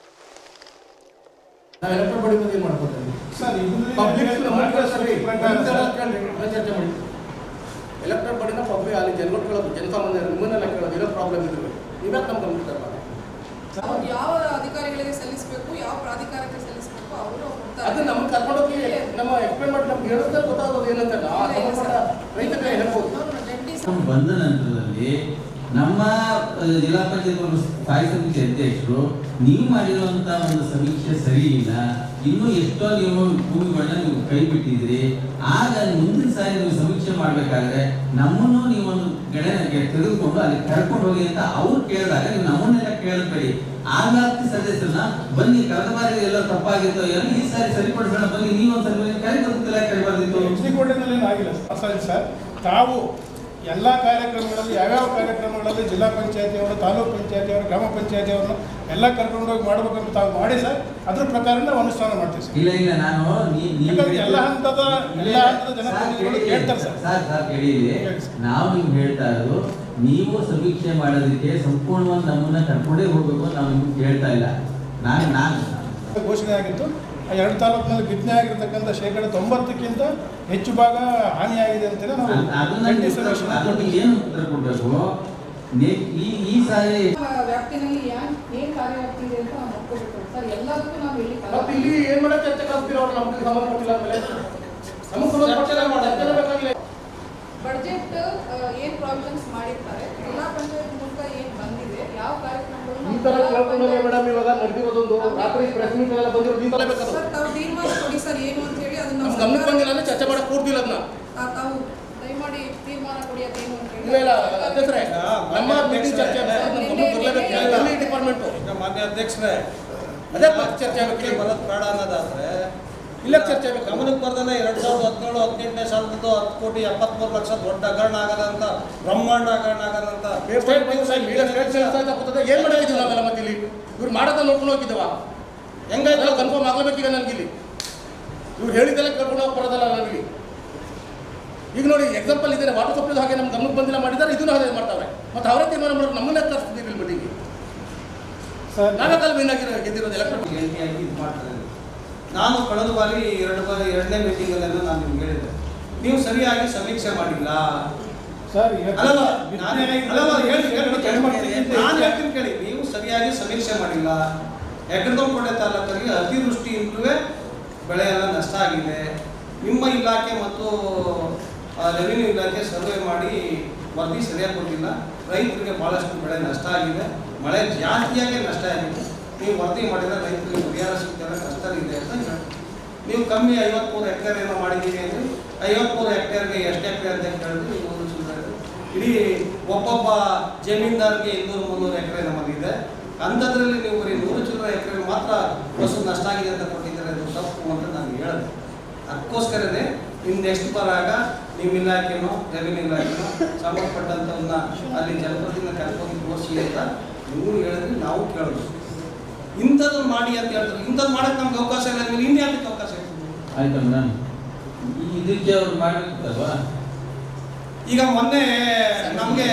ಎಲೆಕ್ಟ್ರಿಕ್ ಬಡಿನ ಪಬ್ಲಿಕ್ ಅಲ್ಲಿ ಜನಗಳು ಕೇಳೋದು ಜನಸಾಮಾನ್ಯ ನಿಮ್ಮನ್ನೆಲ್ಲ ಕೇಳೋದು ಏನೋ ಪ್ರಾಬ್ಲಮ್ ಇದ್ರೆ ನೀವ್ಯಾಕೆ ನಮ್ಗೆ ಗಮನಿಸ್ತಾರಲ್ಲ ಅವ್ರು ಯಾವ ಅಧಿಕಾರಿಗಳಿಗೆ ಸಲ್ಲಿಸಬೇಕು ಯಾವ ಪ್ರಾಧಿಕಾರಕ್ಕೆ ಸಲ್ಲಿಸಬೇಕು ಅವರು ಅದು ನಮ್ಗೆ ಕರ್ಕೊಂಡೋಗಿ ನಮ್ಮ ಎಕ್ಸ್ಪ್ಲೇನ್ ಮಾಡಿ ನಮ್ಗೆ ಹೇಳಿದ್ರೆ ಗೊತ್ತಾಗೋದು ಏನಂತ ನಾವು ಸಂಬಂಧಪಟ್ಟ ರೈತರಿಗೆ ಹೇಳ್ಬೋದು ಬಂದ ನಂತರದಲ್ಲಿ ನಮ್ಮ ಆ, ಜಿಲ್ಲಾ ಪಂಚಾಯತ್ ಒಂದು ಸ್ಥಾಯಿ ಸಮಿತಿ ಅಧ್ಯಕ್ಷರು ನೀವು ಮಾಡಿರುವಂತ ಒಂದು ಸಮೀಕ್ಷೆ ಸರಿ ಇಲ್ಲ ಇನ್ನೂ ಎಷ್ಟೋ ನೀವು ಭೂಮಿಗಳನ್ನ ನೀವು ಕೈ ಬಿಟ್ಟಿದ್ರಿ ಆಗ ಮುಂದಿನ ಸಾರಿ ನೀವು ಸಮೀಕ್ಷೆ ಮಾಡ್ಬೇಕಾದ್ರೆ ನಮ್ಮನ್ನು ನೀವು ಒಂದು ಗೆಳೆಯನಿಗೆ ತೆಗೆದುಕೊಂಡು ಅಲ್ಲಿ ಕರ್ಕೊಂಡು ಹೋಗಿ ಅಂತ ಅವ್ರು ಕೇಳಿದಾಗ ನೀವು ನಮ್ಮನ್ನೆಲ್ಲ ಕೇಳಬೇಡಿ ಆಗಾತಿ ಸದಸ್ಯರನ್ನ ಬನ್ನಿ ಕಳೆದ ಬಾರಿ ಎಲ್ಲ ತಪ್ಪಾಗಿತ್ತು ಏನೋ ಈ ಸಾರಿ ಸರಿಪಡಿಸೋಣ ಬನ್ನಿ ನೀವು ಒಂದು ಸರಿ ಕರೆ ಬರ್ತಿಲ್ಲ ಕರೆ ಬರ್ದಿತ್ತು ಎಚ್ ಡಿ ಕೋಟೆನಲ್ಲಿ ಆಗಿಲ್ಲ ಸರ್ ಸರ್ ತಾವು ಎಲ್ಲ ಕಾರ್ಯಕ್ರಮಗಳಲ್ಲಿ ಯಾವ್ಯಾವ ಕಾರ್ಯಕ್ರಮಗಳಲ್ಲಿ ಜಿಲ್ಲಾ ಪಂಚಾಯತಿಯವರು ತಾಲೂಕು ಪಂಚಾಯತಿಯವರು ಗ್ರಾಮ ಪಂಚಾಯತಿಯವ್ರನ್ನ ಎಲ್ಲ ಕರ್ಕೊಂಡೋಗಿ ಮಾಡ್ಬೇಕಂತ ತಾವು ಮಾಡಿ ಸರ್ ಅದ್ರ ಪ್ರಕಾರ ನಾವು ಅನುಷ್ಠಾನ ಮಾಡ್ತೀವಿ ಸರ್ ಇಲ್ಲ ಇಲ್ಲ ನಾನು ನೀ- ನೀವು ಯಾಕಂದ್ರೆ ಎಲ್ಲ ಹಂತದ ಎಲ್ಲ ಹಂತದ ಜನಪ್ರತಿನಿಧಿಗಳು ಕೇಳ್ತಾರೆ ಸರ್ ಸರ್ ಸರ್ ಕೇಳಿ ಇಲ್ಲಿ. ನಾವು ನಿಮ್ಗೆ ಹೇಳ್ತಾ ಇರೋದು ನೀವು ಸಮೀಕ್ಷೆ ಮಾಡೋದಕ್ಕೆ ಸಂಪೂರ್ಣವಾಗಿ ನಮ್ಮನ್ನ ಕರ್ಕೊಂಡೇ ಹೋಗ್ಬೇಕು ನಾವು ನಿಮ್ಗೆ ಹೇಳ್ತಾ ಇಲ್ಲ ನಾನು ನಾನು ಘೋಷಣೆ ಆಗಿತ್ತು ಆ ಎರಡು ತಾಲೂಕಿನಲ್ಲಿ ಬಿತ್ತನೆ ಆಗಿರ್ತಕ್ಕಂಥ ಶೇಕಡ ತೊಂಬತ್ತಕ್ಕಿಂತ ಹೆಚ್ಚು ಭಾಗ ಹಾನಿಯಾಗಿದೆ ಅಂತೇಳಿ ನಾವು ಅದನ್ನ ಜಂಟಿ ನೀವು ಸರ್ವೇಕ್ಷಣೆ ಅದಕ್ಕೆ ಮಾಡ್ತೀವಿ. ಏನು ಉತ್ತರ ಕೊಡಬೇಕು ಈ ಈ ಸಾರಿ ವ್ಯಾಪ್ತಿನಲ್ಲಿ ಯಾನ್ ಏನ್ ಕಾರ್ಯವ್ಯಾಪ್ತಿ ಇದೆ ಅಂತ ನಾವು ನೋಡ್ಕೋಬೇಕು ಸರ್ ಎಲ್ಲದಕ್ಕೂ ನಾವು ಹೇಳಿ ಮತ್ತೆ ಇಲ್ಲಿ ಏನ್ ಮಾಡಕ್ಕೆ ಚರ್ಚೆ ಕಲ್ಸ್ತೀರ ಅವ್ರು ನಮ್ಗೆ ಸಂಬಂಧಪಟ್ಟಿಲ್ಲ ಅಂದ್ಮೇಲೆ ನಮಗೆ ಸಂಬಂಧಪಟ್ಟಿಲ್ಲ ಚರ್ಚೆ ಬೇಕಾಗಿಲ್ಲ ಬಡ್ಜೆಟ್ ಏನ್ ಪ್ರಾವಿಷನ್ಸ್ ಮಾಡಿರ್ತಾರೆ ಜಿಲ್ಲಾ ಪಂಚಾಯತ್ ಮೂಲಕ ಏನ್ ಬಂದಿದೆ ಯಾವ ಕಾರ್ಯಕ್ರಮಗಳು ಈ ತರ ಕೇಳ್ಕೊಂಡ್ರೆ ಮೇಡಮ್ ಇವಾಗ ನಡೆದಿರೋದೊಂದು ರಾತ್ರಿ ಪ್ರೆಸ್ ಮೀಟ್ ಎಲ್ಲ ಬಂದಿರೋದು ಈ ತರ ಬೇಕಾದ್ರೆ ಸರ್ ತಾವು ತೀರ್ಮಾನ ಕೊಡಿ ಸರ್ ಏನು ಅಂತ ಹೇಳಿ ಅದನ್ನ ನಮ್ ನಾವು ಗಮನಕ್ಕೆ ಬಂದಿಲ್ಲ ಅಂದ್ರೆ ಚರ್ಚೆ ಮಾಡಕ್ ಕೂರ್ತಿಲ್ಲ ಅದನ್ನ ತಾ- ತಾವು ದಯಮಾಡಿ ತೀರ್ಮಾನ ಕೊಡಿ ಅದೇನು ಅಂತ ಹೇಳಿ ಇಲ್ಲ ಇಲ್ಲ ಅಧ್ಯಕ್ಷರೇ ನಮ್ಮ ಮೀಟಿಂಗ್ ಚರ್ಚೆ ಆಗ್ಬೇಕು, ನಮ್ಮ ಗಮನಕ್ಕೆ ಬರ್ಲೇಬೇಕು ಎಲ್ಲಿ ಡಿಪಾರ್ಟ್ಮೆಂಟ್ ಈಗ ಮಾನ್ಯ ಅಧ್ಯಕ್ಷರೇ ಅದೇ ಮತ್ತೆ ಚರ್ಚೆ ಆಗ್ಬೇಕು ಇಲ್ಲಿ ಬರೋದು ಬೇಡ ಅನ್ನೋದಾದ್ರೆ ಇಲ್ಲ ಚರ್ಚೆ ಆಗ್ಬೇಕು ಗಮನಕ್ಕೆ ಬರ್ದಾನೆ ಎರಡ್ ಸಾವಿರದ ಹದಿನೇಳು ಹದಿನೆಂಟನೇ ಸಾಲದ್ದು ಹತ್ತು ಕೋಟಿ ಎಪ್ಪತ್ಮೂರು ಲಕ್ಷ ದೊಡ್ಡ ಹಗರಣ ಆಗದಂತ ಬ್ರಹ್ಮಾಂಡ ಹಗರಣ ಆಗದಂತ state bank side media state sense ಆಯ್ತಾ ಕೂತದೆ ಏನ್ ಮಾಡಿದೀವಿ ನಾವೆಲ್ಲ ಮತ್ತೆ ಇಲ್ಲಿ ಇವ್ರು ಮಾಡೋದ ನೋಡ್ಕೊಂಡು ಹೋಗಿದ್ದವ ಹೆಂಗಾಯ್ತಲ್ಲ ಕನ್ಫರ್ಮ್ ಆಗ್ಲೇಬೇಕೀಗ ನನಗಿಲ್ಲಿ ಇವ್ರು ಹೇಳಿದ್ದೆಲ್ಲ ಕೇಳ್ಕೊಂಡು ಹೋಗಿ ಬರೋದಲ್ಲ ನನಗೆ ಈಗ ನೋಡಿ ಎಕ್ಸಾಂಪಲ್ ಇದೆ ವಾಟರ್ ಸಪ್ಲೈ ಹಾಗೆ ನಮ್ಮ ಗಮನಕ್ಕೆ ಬಂದಿಲ್ಲ ಮಾಡಿದ್ದಾರೆ ಇದನ್ನು ಹಾಗೆ ಮಾಡ್ತಾವ್ರೆ ಮತ್ತೆ ಅವರೇ ತೀರ್ಮಾನ ಮಾಡೋದು ನಮ್ಮನ್ನೇ ತರಿಸ್ತಿದ್ದೀವಿ ಇಲ್ಲಿ ಮೀಟಿಂಗ್ ನಾವೇ ಕಾಲ ಮೇನ್ ಆಗಿರೋ ಗೆದ್ದಿರೋದು ಎಲೆಕ್ಟ್ರಿಕ್ ನಾನು ಕಳೆದ ಬಾರಿ ಎರಡು ಬಾರಿ ಎರಡನೇ ಮೀಟಿಂಗಲ್ಲೆಲ್ಲ ನಾನು ನಿಮ್ಗೆ ಹೇಳಿದ್ದೆ ನೀವು ಸರಿಯಾಗಿ ಸಮೀಕ್ಷೆ ಮಾಡಿಲ್ಲ ಸರ್ ಅಲ್ಲಲ್ಲ, ನಾನೇ ಅಲ್ಲಲ್ಲ, ಹೇಳಿ, ಹೇಳಿ, ಕೇಳಿ. ನಾನು ಹೇಳ್ತೀನಿ ಕೇಳಿ ನೀವು ಸರಿಯಾಗಿ ಸಮೀಕ್ಷೆ ಮಾಡಿಲ್ಲ ಯಗದೊಂಪೇಟೆ ತಾಲೂಕಲ್ಲಿ ಅತಿವೃಷ್ಟಿಯಿಂದಲೂ ಬೆಳೆ ಎಲ್ಲ ನಷ್ಟ ಆಗಿದೆ ನಿಮ್ಮ ಇಲಾಖೆ ಮತ್ತು ರೆವಿನ್ಯೂ ಇಲಾಖೆ ಸರ್ವೆ ಮಾಡಿ ವರದಿ ಸರಿಯಾಗಿ ಕೊಟ್ಟಿಲ್ಲ ರೈತರಿಗೆ ಭಾಳಷ್ಟು ಬೆಳೆ ನಷ್ಟ ಆಗಿದೆ ಮಳೆ ಜಾಸ್ತಿಯಾಗಿ ನಷ್ಟ ಆಗಿದೆ ನೀವು ವರದಿ ಮಾಡಿದ್ರೆ ರೈತರಿಗೆ ಪರಿಹಾರ ಸಿಗ್ತಾರೆ ನಷ್ಟ ಇದೆ ಅಂತ ಹೇಳಿ ನೀವು ಕಮ್ಮಿ ಐವತ್ಮೂರು ಹೆಕ್ಟೇರ್ ಏನೋ ಮಾಡಿದ್ದೀವಿ ಅಂದರೆ ಐವತ್ಮೂರು ಹೆಕ್ಟೇರ್ಗೆ ಎಷ್ಟು ಎಕರೆ ಅಂತ ಕೇಳಿದ್ರೆ ನೀವು ಒಂದು ಸುಮ್ಮನೆ ಇಡೀ ಒಬ್ಬೊಬ್ಬ ಜಮೀನ್ದಾರ್ಗೆ ಇನ್ನೂರು ಮುನ್ನೂರು ಎಕರೆ ನಮಗಿದೆ ಅಂಥದ್ರಲ್ಲಿ ನೀವು ಬರೀ ನೂರು ಚಿಲ್ಲರೆ ಎಕರೆ ಮಾತ್ರ ಬಸ್ಸು ನಷ್ಟ ಆಗಿದೆ ಅಂತ ಕೊಟ್ಟಿದ್ದಾರೆ ಅದು ತಪ್ಪು ಅಂತ ನಾನು ಹೇಳಿದೆ ಅದಕ್ಕೋಸ್ಕರನೇ ಇನ್ನು ನೆಕ್ಸ್ಟ್ ಬರಾಗ ನಿಮ್ಮ ಇಲಾಖೆನೋ ರೆವಿನ್ಯೂ ಇಲಾಖೆನೋ ಸಂಬಂಧಪಟ್ಟಂಥವನ್ನ ಅಲ್ಲಿ ಜನಪ್ರತಿನಿಧಿನ ಕರ್ಕೊಂಡು ತೋರಿಸಿ ಅಂತ ನೀವು ಹೇಳಿದ್ರಿ ನಾವು ಕೇಳಿದ್ವಿ ಇಂಥದ್ದನ್ನು ಮಾಡಿ ಅಂತ ಹೇಳ್ತಾರೆ ಇಂಥದ್ದು ಮಾಡಕ್ಕೆ ನಮ್ಗೆ ಅವಕಾಶ ಇಲ್ಲ ಅಂದ್ರೆ ಇನ್ನು ಯಾಕೆ ಅವಕಾಶ ಇದೆ ಆಯ್ತಾ ಮೇಡಮ್ ಇದಕ್ಕೆ ಅವ್ರು ಮಾಡಿರ್ತಾರಲ್ವಾ ಈಗ ಮೊನ್ನೆ ನಮಗೆ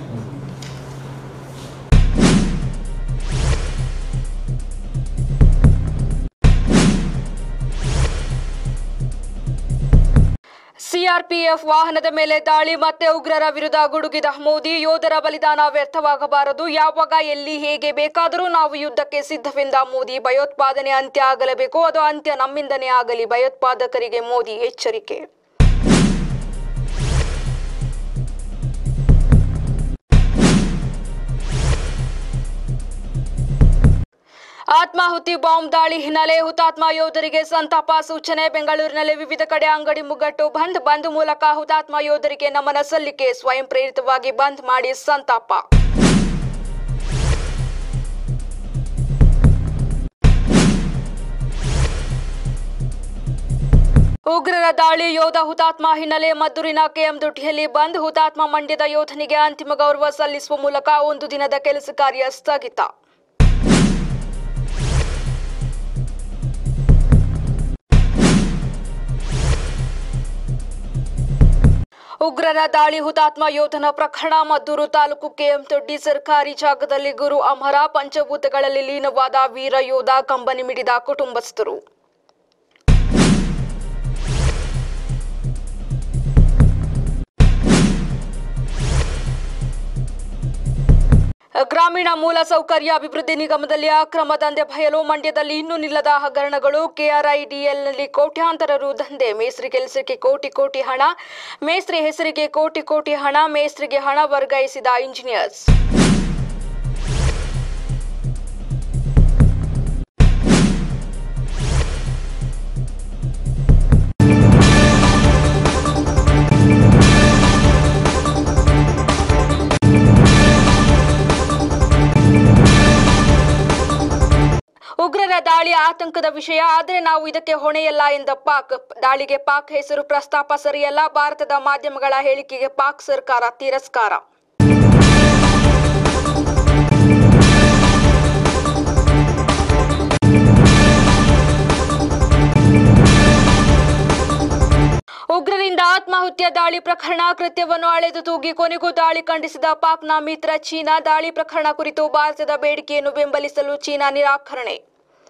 ಸಿಆರ್ಪಿಎಫ್ ವಾಹನದ ಮೇಲೆ ದಾಳಿ ಮತ್ತೆ ಉಗ್ರರ ವಿರುದ್ಧ ಗುಡುಗಿದ ಮೋದಿ ಯೋಧರ ಬಲಿದಾನ ವ್ಯರ್ಥವಾಗಬಾರದು ಯಾವಾಗ ಎಲ್ಲಿ ಹೇಗೆ ಬೇಕಾದರೂ ನಾವು ಯುದ್ಧಕ್ಕೆ ಸಿದ್ಧವೆಂದ ಮೋದಿ ಭಯೋತ್ಪಾದನೆ ಅಂತ್ಯ ಆಗಲೇಬೇಕು ಅದು ಅಂತ್ಯ ನಮ್ಮಿಂದನೇ ಆಗಲಿ ಭಯೋತ್ಪಾದಕರಿಗೆ ಮೋದಿ ಎಚ್ಚರಿಕೆ ಆತ್ಮಾಹುತಿ ಬಾಂಬ್ ದಾಳಿ ಹಿನ್ನೆಲೆ ಹುತಾತ್ಮ ಯೋಧರಿಗೆ ಸಂತಾಪ ಸೂಚನೆ ಬೆಂಗಳೂರಿನಲ್ಲಿ ವಿವಿಧ ಕಡೆ ಅಂಗಡಿ ಮುಗ್ಗಟ್ಟು ಬಂದ್ ಬಂದ್ ಮೂಲಕ ಹುತಾತ್ಮ ಯೋಧರಿಗೆ ನಮನ ಸಲ್ಲಿಕೆ ಸ್ವಯಂ ಪ್ರೇರಿತವಾಗಿ ಬಂದ್ ಮಾಡಿ ಸಂತಾಪ ಉಗ್ರರ ದಾಳಿ ಯೋಧ ಹುತಾತ್ಮ ಹಿನ್ನೆಲೆ ಮದ್ದೂರಿನ ಕೆಎಂದೊಡ್ಡಿಯಲ್ಲಿ ಬಂದ್ ಹುತಾತ್ಮ ಮಂಡ್ಯದ ಯೋಧನಿಗೆ ಅಂತಿಮ ಗೌರವ ಸಲ್ಲಿಸುವ ಮೂಲಕ ಒಂದು ದಿನದ ಕೆಲಸ ಕಾರ್ಯ ಸ್ಥಗಿತ ಉಗ್ರರ ದಾಳಿ ಹುತಾತ್ಮ ಯೋಧನ ಪ್ರಕರಣ ಮದ್ದೂರು ತಾಲೂಕು ಕೆಎಂದೊಡ್ಡಿ ಸರ್ಕಾರಿ ಜಾಗದಲ್ಲಿ ಗುರು ಅಮರ ಪಂಚಭೂತಗಳಲ್ಲಿ ಲೀನವಾದ ವೀರ ಯೋಧ ಕಂಬನಿ ಮಿಡಿದ ಕುಟುಂಬಸ್ಥರು ಗ್ರಾಮೀಣ ಮೂಲ ಸೌಕರ್ಯ ಅಭಿವೃದ್ಧಿ ನಿಗಮದಲ್ಲಿ ಅಕ್ರಮ ದಂಧೆ ಬಯಲು ಮಂಡ್ಯದಲ್ಲಿ ಇನ್ನೂ ನಿಲ್ಲದ ಹಗರಣಗಳು ಕೆಆರ್ಐಡಿಎಲ್ನಲ್ಲಿ ಕೋಟ್ಯಾಂತರ ರು ದಂಧೆ ಮೇಸ್ತ್ರಿ ಕೆಲಸಕ್ಕೆ ಕೋಟಿ ಕೋಟಿ ಹಣ ಮೇಸ್ತ್ರಿ ಹೆಸರಿಗೆ ಕೋಟಿ ಕೋಟಿ ಹಣ ಮೇಸ್ತ್ರಿಗೆ ಹಣ ವರ್ಗಾಯಿಸಿದ ಇಂಜಿನಿಯರ್ಸ್ ಉಗ್ರರ ದಾಳಿ ಆತಂಕದ ವಿಷಯ ಆದರೆ ನಾವು ಇದಕ್ಕೆ ಹೊಣೆಯಲ್ಲ ಎಂದ ಪಾಕ್ ದಾಳಿಗೆ ಪಾಕ್ ಹೆಸರು ಪ್ರಸ್ತಾಪ ಸರಿಯಲ್ಲ ಭಾರತದ ಮಾಧ್ಯಮಗಳ ಹೇಳಿಕೆಗೆ ಪಾಕ್ ಸರ್ಕಾರ ತಿರಸ್ಕಾರ ಉಗ್ರರಿಂದ ಆತ್ಮಾಹುತ್ಯ ದಾಳಿ ಪ್ರಕರಣ ಕೃತ್ಯವನ್ನು ಅಳೆದು ತೂಗಿ ಕೊನೆಗೂ ದಾಳಿ ಖಂಡಿಸಿದ ಪಾಕ್ನ ಮಿತ್ರ ಚೀನಾ ದಾಳಿ ಪ್ರಕರಣ ಕುರಿತು ಭಾರತದ ಬೇಡಿಕೆಯನ್ನು ಬೆಂಬಲಿಸಲು ಚೀನಾ ನಿರಾಕರಣೆ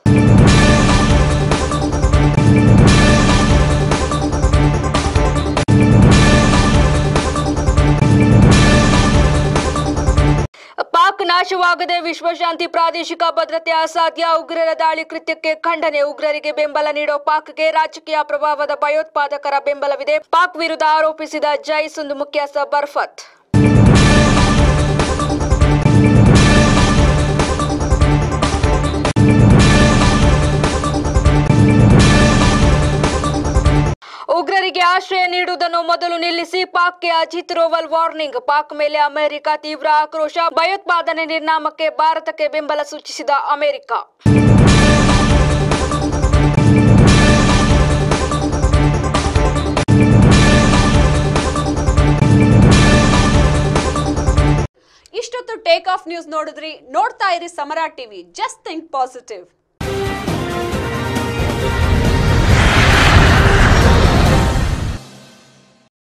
ಪಾಕ್ ನಾಶವಾಗದೆ ವಿಶ್ವಶಾಂತಿ ಪ್ರಾದೇಶಿಕ ಭದ್ರತೆ ಅಸಾಧ್ಯ ಉಗ್ರರ ದಾಳಿ ಕೃತ್ಯಕ್ಕೆ ಖಂಡನೆ ಉಗ್ರರಿಗೆ ಬೆಂಬಲ ನೀಡೋ ಪಾಕ್ಗೆ ರಾಜಕೀಯ ಪ್ರಭಾವದ ಭಯೋತ್ಪಾದಕರ ಬೆಂಬಲವಿದೆ ಪಾಕ್ ವಿರುದ್ಧ ಆರೋಪಿಸಿದ ಜೈಸ್ ಒಂದು ಮುಖ್ಯಸ್ಥ ಬರ್ಫತ್ ಉಗ್ರರಿಗೆ ಆಶ್ರಯ ನೀಡುವುದನ್ನು ಮೊದಲು ನಿಲ್ಲಿಸಿ ಪಾಕ್ಗೆ ಅಜಿತ್ ರೋವಲ್ ವಾರ್ನಿಂಗ್ ಪಾಕ್ ಮೇಲೆ ಅಮೆರಿಕ ತೀವ್ರ ಆಕ್ರೋಶ ಭಯೋತ್ಪಾದನೆ ನಿರ್ನಾಮಕ್ಕೆ ಭಾರತಕ್ಕೆ ಬೆಂಬಲ ಸೂಚಿಸಿದ ಅಮೆರಿಕ ಇಷ್ಟೊತ್ತು ಟೇಕ್ ಆಫ್ ನ್ಯೂಸ್ ನೋಡಿದ್ರಿ ನೋಡ್ತಾ ಇರಿ ಸಮರ ಟಿವಿ ಜಸ್ಟ್ ಥಿಂಕ್ ಪಾಸಿಟಿವ್